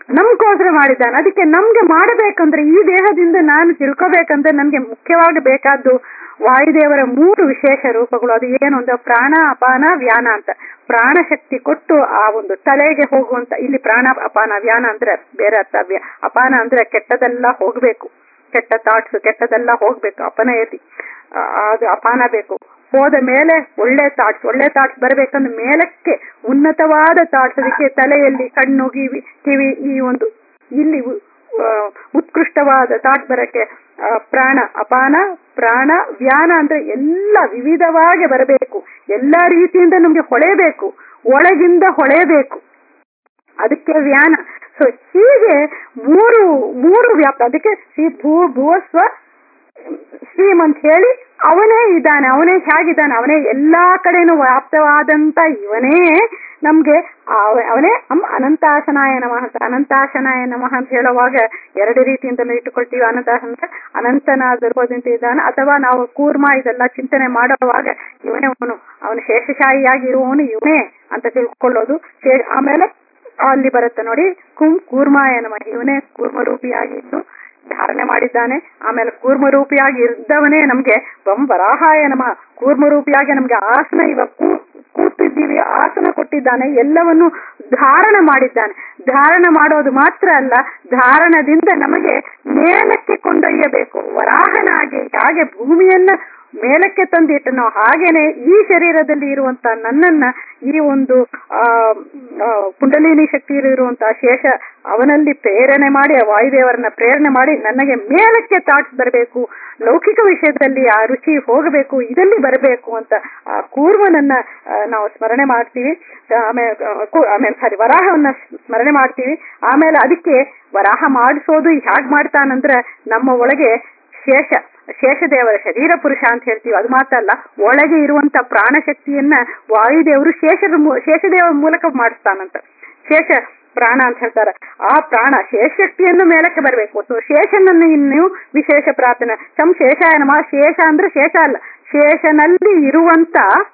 ನಮ್ಗೋಸ್ಕರ ಮಾಡಿದ್ದಾನೆ ಅದಕ್ಕೆ ನಮ್ಗೆ ಮಾಡಬೇಕಂದ್ರೆ ಈ ದೇಹದಿಂದ ನಾನು ತಿಳ್ಕೋಬೇಕಂದ್ರೆ ನನ್ಗೆ ಮುಖ್ಯವಾಗಿ ಬೇಕಾದ್ದು ವಾಯುದೇವರ ಮೂರು ವಿಶೇಷ ರೂಪಗಳು ಅದು ಏನು ಅಂದ್ರೆ ಪ್ರಾಣ ಅಪಾನ ವ್ಯಾನ ಅಂತ ಪ್ರಾಣ ಶಕ್ತಿ ಕೊಟ್ಟು ಆ ಒಂದು ತಲೆಗೆ ಹೋಗುವಂತ ಇಲ್ಲಿ ಪ್ರಾಣ ಅಪಾನ ವ್ಯಾನ ಅಂದ್ರೆ ಬೇರೆ ಅರ್ಥ ವ್ಯ- ಅಪಾನ ಅಂದ್ರೆ ಕೆಟ್ಟದೆಲ್ಲ ಹೋಗ್ಬೇಕು ಕೆಟ್ಟ ಥಾಟ್ಸ್ ಕೆಟ್ಟದೆಲ್ಲ ಹೋಗ್ಬೇಕು ಅಪನಯತಿ ಆ, ಅದು ಅಪಾನ ಬೇಕು ಹೋದ ಮೇಲೆ ಒಳ್ಳೆ ಥಾಟ್ಸ್ ಒಳ್ಳೆ ಥಾಟ್ಸ್ ಬರಬೇಕಂದ್ರೆ ಮೇಲಕ್ಕೆ ಉನ್ನತವಾದ ಥಾಟ್ಸ್ ಅದಕ್ಕೆ ತಲೆಯಲ್ಲಿ ಕಣ್ಣು ಕಿವಿ ಕಿವಿ ಈ ಒಂದು ಇಲ್ಲಿ ಉ- ಆ, ಉತ್ಕೃಷ್ಟವಾದ ಥಾಟ್ ಬರಕ್ಕೆ ಆ, ಪ್ರಾಣ ಅಪಾನ ಪ್ರಾಣ ವ್ಯಾನ ಅಂದ್ರೆ ಎಲ್ಲ ವಿವಿಧವಾಗಿ ಬರಬೇಕು ಎಲ್ಲಾ ರೀತಿಯಿಂದ ನಮ್ಗೆ ಹೊಳೆಬೇಕು ಒಳಗಿಂದ ಹೊಳೆಬೇಕು ಅದಕ್ಕೆ ವ್ಯಾನ ಸೊ ಹೀಗೆ ಮೂರು ಮೂರು ವ್ಯಾಪ್ತ ಅದಕ್ಕೆ ಶ್ರೀ ಭೂ ಭೂವಸ್ವ ಶ್ರೀಮ್ ಅಂತ ಹೇಳಿ ಅವನೇ ಇದ್ದಾನೆ ಅವನೇ ಹೇಗಿದ್ದಾನೆ ಅವನೇ ಎಲ್ಲಾ ಕಡೆನೂ ವ್ಯಾಪ್ತವಾದಂತ ಇವನೇ ನಮ್ಗೆ ಅವ- ಅವನೇ ಅಂ ಅನಂತಾಶನಾಯ ನಮಃ ಅಂತ ಅನಂತಾಶನಾಯ ನಮಃ ಅಂತ ಹೇಳುವಾಗ ಎರಡು ರೀತಿಯಿಂದಲೂ ಇಟ್ಟುಕೊಳ್ತೀವಿ ಅನಂತಾಶನ ಅಂದ್ರೆ ಅನಂತನಾದ ರೂಪದಿಂದ ಇದ್ದಾನೆ ಅಥವಾ ನಾವು ಕೂರ್ಮ ಇದೆಲ್ಲ ಚಿಂತನೆ ಮಾಡುವಾಗ ಇವನೇ ಅವನು ಅವನು ಶೇಷಶಾಹಿಯಾಗಿ ಇರುವವನು ಇವನೇ ಅಂತ ತಿಳ್ಕೊಳ್ಳೋದು ಶೇ- ಆಮೇಲೆ ಅಲ್ಲಿ ಬರುತ್ತೆ ನೋಡಿ ಕುಂ ಕೂರ್ಮಾಯ ನಮಃ ಇವನೇ ಕೂರ್ಮ ರೂಪಿಯಾಗಿದ್ದು ಧಾರಣೆ ಮಾಡಿದ್ದಾನೆ ಆಮೇಲೆ ಕೂರ್ಮ ರೂಪಿಯಾಗಿ ಇದ್ದವನೇ ನಮ್ಗೆ ಬಂಬರಾಹಾಯ ನಮಃ ಕೂರ್ಮ ರೂಪಿಯಾಗಿ ನಮ್ಗೆ ಆಸನ ಇವ ಕೂ- ಕೂತಿದ್ದೀವಿ ಆಸನ ಕೊಟ್ಟಿದ್ದಾನೆ ಎಲ್ಲವನ್ನು ಧಾರಣ ಮಾಡಿದ್ದಾನೆ ಧಾರಣ ಮಾಡೋದು ಮಾತ್ರ ಅಲ್ಲ ಧಾರಣದಿಂದ ನಮಗೆ ಮೇಲಕ್ಕೆ ಕೊಂಡೊಯ್ಯಬೇಕು ವರಾಹನಾಗಿ ಹಾಗೆ ಭೂಮಿಯನ್ನ ಮೇಲಕ್ಕೆ ತಂದಿಟ್ಟನು ಹಾಗೇನೆ ಈ ಶರೀರದಲ್ಲಿ ಇರುವಂತ ನನ್ನನ್ನ ಈ ಒಂದು ಆ ಆ, ಕುಂಡಲಿನಿ ಶಕ್ತಿ ಇರುವಂತಹ ಶೇಷ ಅವನಲ್ಲಿ ಪ್ರೇರಣೆ ಮಾಡಿ ಆ ವಾಯುದೇವರನ್ನ ಪ್ರೇರಣೆ ಮಾಡಿ ನನಗೆ ಮೇಲಕ್ಕೆ ತಾಟ್ಸ್ ಬರಬೇಕು ಲೌಕಿಕ ವಿಷಯದಲ್ಲಿ ಆ ರುಚಿ ಹೋಗಬೇಕು ಇದರಲ್ಲಿ ಬರಬೇಕು ಅಂತ ಆ ಕೂರ್ಮನನ್ನ ಆ, ನಾವು ಸ್ಮರಣೆ ಮಾಡ್ತೀವಿ ಆಮೇಲೆ ಆಮೇಲೆ ಸಾರಿ ವರಾಹವನ್ನ ಸ್ಮರಣೆ ಮಾಡ್ತೀವಿ ಆಮೇಲೆ ಅದಕ್ಕೆ ವರಾಹ ಮಾಡಿಸೋದು ಹ್ಯಾಗ್ ಮಾಡ್ತಾನಂದ್ರೆ ನಮ್ಮ ಒಳಗೆ ಶೇಷ ಶೇಷದೇವರ ಶರೀರ ಪುರುಷ ಅಂತ ಹೇಳ್ತೀವಿ ಅದು ಮಾತ್ರ ಅಲ್ಲ ಒಳಗೆ ಇರುವಂತ ಪ್ರಾಣಶಕ್ತಿಯನ್ನ ವಾಯುದೇವರು ಶೇಷದ ಮೂ- ಶೇಷದೇವರ ಮೂಲಕ ಮಾಡಿಸ್ತಾನಂತ ಶೇಷ ಪ್ರಾಣ ಅಂತ ಹೇಳ್ತಾರೆ ಆ ಪ್ರಾಣ ಶೇಷಶಕ್ತಿಯನ್ನು ಮೇಲಕ್ಕೆ ಬರಬೇಕು ಸೊ ಶೇಷನನ್ನು ಇನ್ನು ವಿಶೇಷ ಪ್ರಾರ್ಥನೆ ಸಂ ಶೇಷಾಯ ನಮಃ ಶೇಷ ಅಂದ್ರೆ ಶೇಷ ಅಲ್ಲ ಶೇಷನಲ್ಲಿ ಇರುವಂತ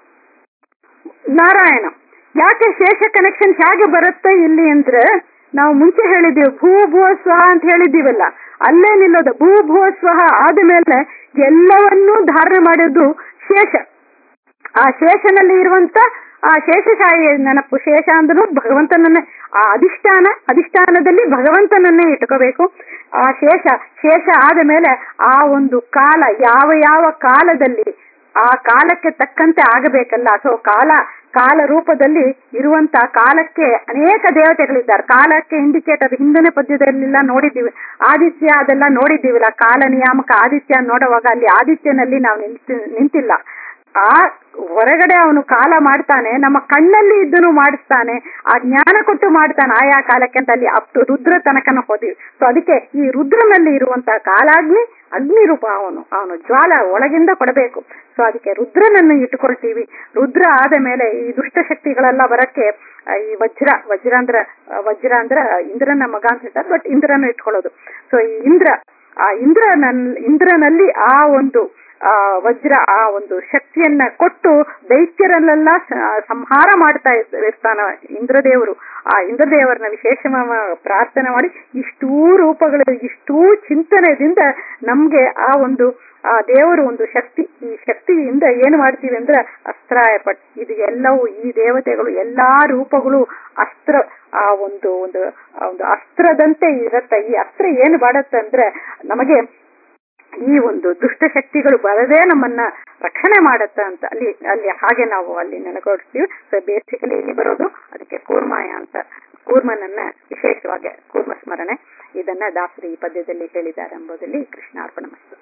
ನಾರಾಯಣ ಯಾಕೆ ಶೇಷ ಕನೆಕ್ಷನ್ ಹೇಗೆ ಬರುತ್ತೆ ಇಲ್ಲಿ ಅಂದ್ರೆ ನಾವು ಮುಂಚೆ ಹೇಳಿದ್ದೀವಿ ಭೂ ಭುವ ಸ್ವಹ ಅಂತ ಹೇಳಿದ್ದೀವಲ್ಲ ಅಲ್ಲೇ ನಿಲ್ಲೋದು ಭೂ ಭುವ ಸ್ವಹ ಆದ ಮೇಲೆ ಎಲ್ಲವನ್ನೂ ಧಾರಣೆ ಮಾಡೋದು ಶೇಷ ಆ ಶೇಷನಲ್ಲಿ ಇರುವಂತ ಆ ಶೇಷಶಾಹಿ ನೆನಪು ಶೇಷ ಅಂದ್ರೂ ಭಗವಂತನನ್ನೇ ಆ ಅಧಿಷ್ಠಾನ ಅಧಿಷ್ಠಾನದಲ್ಲಿ ಭಗವಂತನನ್ನೇ ಇಟ್ಕೋಬೇಕು ಆ ಶೇಷ ಶೇಷ ಆದ ಮೇಲೆ ಆ ಒಂದು ಕಾಲ ಯಾವ ಯಾವ ಕಾಲದಲ್ಲಿ ಆ ಕಾಲಕ್ಕೆ ತಕ್ಕಂತೆ ಆಗಬೇಕಲ್ಲ ಸೊ ಕಾಲ ಕಾಲ ರೂಪದಲ್ಲಿ ಇರುವಂತ ಕಾಲಕ್ಕೆ ಅನೇಕ ದೇವತೆಗಳಿದ್ದಾರೆ ಕಾಲಕ್ಕೆ ಇಂಡಿಕೇಟ್ ಅದು ಹಿಂದಿನ ಪದ್ಯದಲ್ಲೆಲ್ಲ ನೋಡಿದ್ದೀವಿ ಆದಿತ್ಯ ಅದೆಲ್ಲ ನೋಡಿದ್ದೀವಿಲ್ಲ ಕಾಲ ನಿಯಾಮಕ ಆದಿತ್ಯ ನೋಡುವಾಗ ಅಲ್ಲಿ ಆದಿತ್ಯನಲ್ಲಿ ನಾವು ನಿಂತಿ ನಿಂತಿಲ್ಲ ಆ ಹೊರಗಡೆ ಅವನು ಕಾಲ ಮಾಡ್ತಾನೆ ನಮ್ಮ ಕಣ್ಣಲ್ಲಿ ಇದ್ದನು ಮಾಡಿಸ್ತಾನೆ ಆ ಜ್ಞಾನ ಕೊಟ್ಟು ಮಾಡ್ತಾನೆ ಆಯಾ ಕಾಲಕ್ಕೆ ಅಂತ ಅಲ್ಲಿ ಅಪ್ ಟು ರುದ್ರ ತನಕನ ಹೋದಿವಿ ಸೊ ಅದಕ್ಕೆ ಈ ರುದ್ರನಲ್ಲಿ ಇರುವಂತಹ ಕಾಲಾಗ್ನಿ ಅಗ್ನಿ ರೂಪ ಅವನು ಅವನು ಜ್ವಾಲ ಒಳಗಿಂದ ಕೊಡಬೇಕು ಸೊ ಅದಕ್ಕೆ ರುದ್ರನನ್ನು ಇಟ್ಟುಕೊಳ್ತೀವಿ ರುದ್ರ ಆದ ಮೇಲೆ ಈ ದುಷ್ಟ ಶಕ್ತಿಗಳೆಲ್ಲ ಬರಕ್ಕೆ ಆ, ಈ ವಜ್ರ ವಜ್ರ ಅಂದ್ರ ಆ, ವಜ್ರ ಅಂದ್ರ ಇಂದ್ರನ ಮಗ ಅಂತ ಹೇಳ್ತಾರೆ ಬಟ್ ಇಂದ್ರನ ಇಟ್ಕೊಳ್ಳೋದು ಸೊ ಈ ಇಂದ್ರ ಆ ಇಂದ್ರನ ಇಂದ್ರನಲ್ಲಿ ಆ ಒಂದು ಆ ವಜ್ರ ಆ ಒಂದು ಶಕ್ತಿಯನ್ನ ಕೊಟ್ಟು ದೈತ್ಯರನ್ನೆಲ್ಲ ಸ- ಸಂಹಾರ ಮಾಡ್ತಾ ಇರ್ತ- ಇರ್ತಾನ ಇಂದ್ರದೇವರು ಆ ಇಂದ್ರದೇವರನ್ನ ವಿಶೇಷ ಪ್ರಾರ್ಥನೆ ಮಾಡಿ ಇಷ್ಟೂ ರೂಪಗಳು ಇಷ್ಟೂ ಚಿಂತನೆದಿಂದ ನಮ್ಗೆ ಆ ಒಂದು ಆ ದೇವರು ಒಂದು ಶಕ್ತಿ ಈ ಶಕ್ತಿಯಿಂದ ಏನು ಮಾಡ್ತೀವಿ ಅಂದ್ರೆ ಅಸ್ತ್ರಾಯ ಪಟ್ ಇದು ಎಲ್ಲವೂ ಈ ದೇವತೆಗಳು ಎಲ್ಲಾ ರೂಪಗಳು ಅಸ್ತ್ರ ಆ ಒಂದು ಒಂದು ಆ ಒಂದು ಅಸ್ತ್ರದಂತೆ ಇರತ್ತೆ ಈ ಅಸ್ತ್ರ ಏನು ಮಾಡತ್ತೆ ಅಂದ್ರೆ ನಮಗೆ ಈ ಒಂದು ದುಷ್ಟ ಶಕ್ತಿಗಳು ಬರದೇ ನಮ್ಮನ್ನ ರಕ್ಷಣೆ ಮಾಡತ್ತ ಅಂತ ಅಲ್ಲಿ ಅಲ್ಲಿ ಹಾಗೆ ನಾವು ಅಲ್ಲಿ ನೆನಗೊಡ್ತೀವಿ ಸೊ ಬೇಸಿಕಲಿ ಇಲ್ಲಿ ಬರೋದು ಅದಕ್ಕೆ ಕೂರ್ಮಾಯ ಅಂತ ಕೂರ್ಮನನ್ನ ವಿಶೇಷವಾಗಿ ಕೂರ್ಮ ಸ್ಮರಣೆ ಇದನ್ನ ದಾಸರು ಈ ಪದ್ಯದಲ್ಲಿ ಹೇಳಿದ್ದಾರೆ ಎಂಬುದರಲ್ಲಿ ಕೃಷ್ಣಾರ್ಪಣ ಮಸ್ತು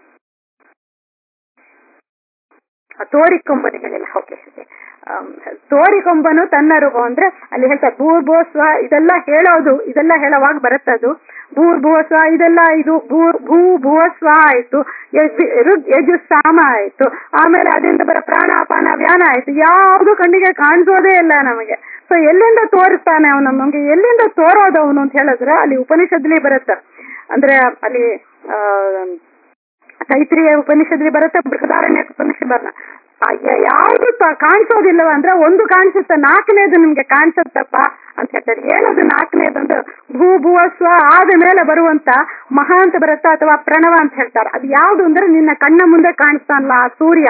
ಆ ತೋರಿಕೊಂಬನಿಗಳೆಲ್ಲ ಓಕೆ ತೋರಿಕೊಂಬನು ತನ್ನ ರೂಪ ಅಂದ್ರೆ ಅಲ್ಲಿ ಹೇಳ್ತಾರೆ ಭೂ ಭೂ ಸ್ವ ಇದೆಲ್ಲ ಹೇಳೋದು ಇದೆಲ್ಲ ಹೇಳೋವಾಗ ಬರುತ್ತದು ಭೂ ಭೂ ಸ್ವ ಇದೆಲ್ಲ ಇದು ಭೂ ಭೂ ಭುವ ಸ್ವ ಆಯ್ತು ಯಜ್- ರುದ್ ಯಜು ಸಾಮ ಆಯ್ತು ಆಮೇಲೆ ಅದರಿಂದ ಬರೋ ಪ್ರಾಣಾಪಾನ ವ್ಯಾನ ಆಯ್ತು ಯಾವುದು ಕಣ್ಣಿಗೆ ಕಾಣಿಸೋದೇ ಇಲ್ಲ ನಮಗೆ ಸೊ ಎಲ್ಲಿಂದ ತೋರಿಸ್ತಾನೆ ಅವನು ನಮ್ಗೆ ಎಲ್ಲಿಂದ ತೋರೋದು ಅವನು ಅಂತ ಹೇಳಿದ್ರೆ ಅಲ್ಲಿ ಉಪನಿಷತ್ಲಿ ಬರುತ್ತೆ ಅಂದ್ರೆ ಅಲ್ಲಿ ಆ ತೈತ್ರಿಯ ಉಪನಿಷತ್ಲಿ ಬರುತ್ತೆ ಬೃಹದಾರಣ್ಯ ಉಪನಿಷತ್ ಬರ ಯಾವುದು ಕಾಣಿಸೋದಿಲ್ಲವ ಅಂದ್ರೆ ಒಂದು ಕಾಣಿಸುತ್ತೆ ನಾಲ್ಕನೇದು ನಿಮ್ಗೆ ಕಾಣಿಸುತ್ತಪ್ಪ ಅಂತ ಹೇಳ್ತಾರೆ ಏನದು ನಾಲ್ಕನೇದಂದ್ರೆ ಭೂ ಭುವ ಸ್ವ ಆದ ಮೇಲೆ ಬರುವಂತ ಮಹಾ ಅಂತ ಬರುತ್ತಾ ಅಥವಾ ಪ್ರಣವ ಅಂತ ಹೇಳ್ತಾರೆ ಅದು ಯಾವುದು ಅಂದ್ರೆ ನಿನ್ನ ಕಣ್ಣ ಮುಂದೆ ಕಾಣಿಸ್ತಾನಲ್ಲ ಆ ಸೂರ್ಯ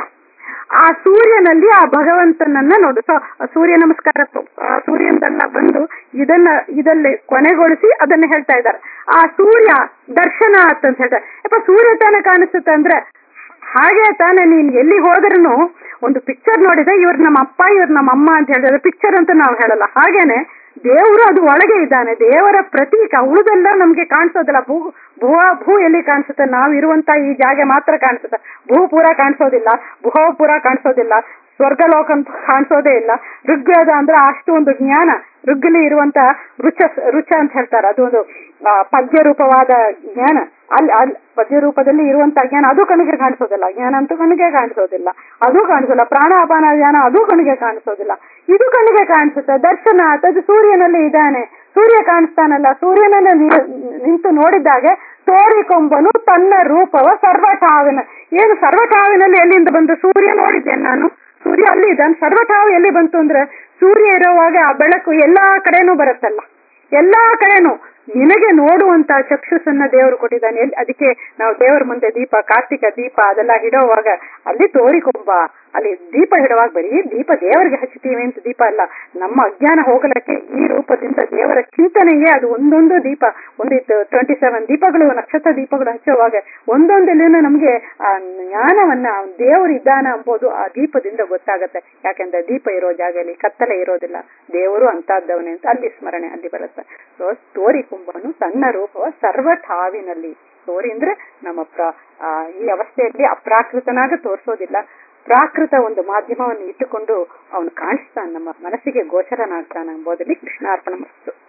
ಆ ಸೂರ್ಯನಲ್ಲಿ ಆ ಭಗವಂತನನ್ನ ನೋಡು ಸೊ ಸೂರ್ಯ ನಮಸ್ಕಾರ ಆ ಸೂರ್ಯನೆಲ್ಲ ಬಂದು ಇದನ್ನ ಇದರಲ್ಲಿ ಕೊನೆಗೊಳಿಸಿ ಅದನ್ನ ಹೇಳ್ತಾ ಇದ್ದಾರೆ ಆ ಸೂರ್ಯ ದರ್ಶನ ಅಂತ ಹೇಳ್ತಾರೆ ಯಪ್ಪ ಸೂರ್ಯ ತಾನೇ ಕಾಣಿಸುತ್ತೆ ಅಂದ್ರೆ ಹಾಗೆ ತಾನೇ ನೀನ್ ಎಲ್ಲಿ ಹೋದ್ರೂ ಒಂದು ಪಿಕ್ಚರ್ ನೋಡಿದೆ ಇವ್ರು ನಮ್ಮ ಅಪ್ಪ ಇವ್ರು ನಮ್ಮ ಅಮ್ಮ ಅಂತ ಹೇಳಿದ್ರೆ ಪಿಕ್ಚರ್ ಅಂತ ನಾವು ಹೇಳಲ್ಲ ಹಾಗೇನೆ ದೇವರು ಅದು ಒಳಗೆ ಇದ್ದಾನೆ ದೇವರ ಪ್ರತೀಕ ಉಳಿದೆಲ್ಲ ನಮ್ಗೆ ಕಾಣಿಸೋದಿಲ್ಲ ಭೂ ಭೂ ಭೂ ಎಲ್ಲಿ ಕಾಣಿಸುತ್ತೆ ನಾವು ಇರುವಂತ ಈ ಜಾಗ ಮಾತ್ರ ಕಾಣಿಸುತ್ತೆ ಭೂ ಪೂರ ಕಾಣಿಸೋದಿಲ್ಲ ಭೂ ಪೂರ ಕಾಣಿಸೋದಿಲ್ಲ ಸ್ವರ್ಗಲೋಕ ಅಂತ ಕಾಣಿಸೋದೇ ಇಲ್ಲ ಋಗ್ವೇದ ಅಂದ್ರೆ ಅಷ್ಟು ಒಂದು ಜ್ಞಾನ ಋಗ್ಗಲಿ ಇರುವಂತ ರುಚ ರುಚ ಅಂತ ಹೇಳ್ತಾರೆ ಅದು ಒಂದು ಪದ್ಯ ರೂಪವಾದ ಜ್ಞಾನ ಅಲ್ಲಿ ಅಲ್ಲಿ ಪದ್ಯ ರೂಪದಲ್ಲಿ ಇರುವಂತ ಜ್ಞಾನ ಅದು ಕಣಿಗೆ ಕಾಣಿಸೋದಿಲ್ಲ ಜ್ಞಾನ ಅಂತೂ ಕಣಿಗೆ ಕಾಣಿಸೋದಿಲ್ಲ ಅದು ಕಾಣಿಸೋಲ್ಲ ಪ್ರಾಣಾಪಾನ ಜ್ಞಾನ ಅದು ಕಣಿಗೆ ಕಾಣಿಸೋದಿಲ್ಲ ಇದು ಕಣಿಗೆ ಕಾಣಿಸುತ್ತೆ ದರ್ಶನ ಅದು ಸೂರ್ಯನಲ್ಲಿ ಇದ್ದಾನೆ ಸೂರ್ಯ ಕಾಣಿಸ್ತಾನಲ್ಲ ಸೂರ್ಯನಲ್ಲಿ ನಿಂತು ನೋಡಿದ್ದಾಗೆ ತೋರಿಕೊಂಬನು ತನ್ನ ರೂಪವ ಸರ್ವಠಾವಿನ ಏನು ಸರ್ವಠಾವಿನಲ್ಲಿ ಎಲ್ಲಿಂದ ಬಂದು ಸೂರ್ಯ ನೋಡಿದ್ದೇನೆ ನಾನು ಸೂರ್ಯ ಅಲ್ಲಿ ಇದ್ದಾನೆ ಸರ್ವಠಾವು ಎಲ್ಲಿ ಬಂತು ಅಂದ್ರೆ ಸೂರ್ಯ ಇರುವಾಗ ಆ ಬೆಳಕು ಎಲ್ಲಾ ಕಡೆನೂ ಬರುತ್ತಲ್ಲ ಎಲ್ಲಾ ಕಡೆನೂ ನಿನಗೆ ನೋಡುವಂತ ಚಕ್ಷುಸನ್ನ ದೇವರು ಕೊಟ್ಟಿದ್ದಾನೆ ಎಲ್ಲಿ ಅದಕ್ಕೆ ನಾವು ದೇವರ ಮುಂದೆ ದೀಪ ಕಾರ್ತಿಕ ದೀಪ ಅದೆಲ್ಲ ಹಿಡುವಾಗ ಅಲ್ಲಿ ತೋರಿಕೊಂಬ ಅಲ್ಲಿ ದೀಪ ಹಿಡುವಾಗ ಬರೀ ದೀಪ ದೇವರಿಗೆ ಹಚ್ಚುತ್ತೀವಿ ಅಂತ ದೀಪ ಅಲ್ಲ ನಮ್ಮ ಅಜ್ಞಾನ ಹೋಗಲಕ್ಕೆ ಈ ರೂಪದಿಂದ ದೇವರ ಚಿಂತನೆಗೆ ಅದು ಒಂದೊಂದು ದೀಪ ಒಂದಿತ್ತು ಟ್ವೆಂಟಿ ಸೆವೆನ್ ದೀಪಗಳು ನಕ್ಷತ್ರ ದೀಪಗಳು ಹಚ್ಚುವಾಗ ಒಂದೊಂದಲ್ಲಿನೂ ನಮ್ಗೆ ಆ ಜ್ಞಾನವನ್ನ ದೇವರು ಇದ್ದಾನ ಎಂಬುದು ಆ ದೀಪದಿಂದ ಗೊತ್ತಾಗತ್ತೆ ಯಾಕಂದ್ರೆ ದೀಪ ಇರೋ ಜಾಗದಲ್ಲಿ ಕತ್ತಲೆ ಇರೋದಿಲ್ಲ ದೇವರು ಅಂತದ್ದವನೇ ಅಂತ ಅಲ್ಲಿ ಸ್ಮರಣೆ ಅಲ್ಲಿ ಬರುತ್ತೆ ಸೊ ತೋರಿಕೊಂಬನು ತನ್ನ ರೂಪವ ಸರ್ವ ಠಾವಿನಲ್ಲಿ ತೋರಿ ಅಂದ್ರೆ ನಮ್ಮ ಪ್ರ ಈ ಅವಸ್ಥೆಯಲ್ಲಿ ಅಪ್ರಾಕೃತನಾಗ ತೋರಿಸೋದಿಲ್ಲ ಪ್ರಾಕೃತ ಒಂದು ಮಾಧ್ಯಮವನ್ನು ಇಟ್ಟುಕೊಂಡು ಅವನು ಕಾಣಿಸ್ತಾನೆ ನಮ್ಮ ಮನಸ್ಸಿಗೆ ಗೋಚರನಾಗ್ತಾನೆ ಎಂಬುದರಲ್ಲಿ ಕೃಷ್ಣಾರ್ಪಣ ಮಸ್ತು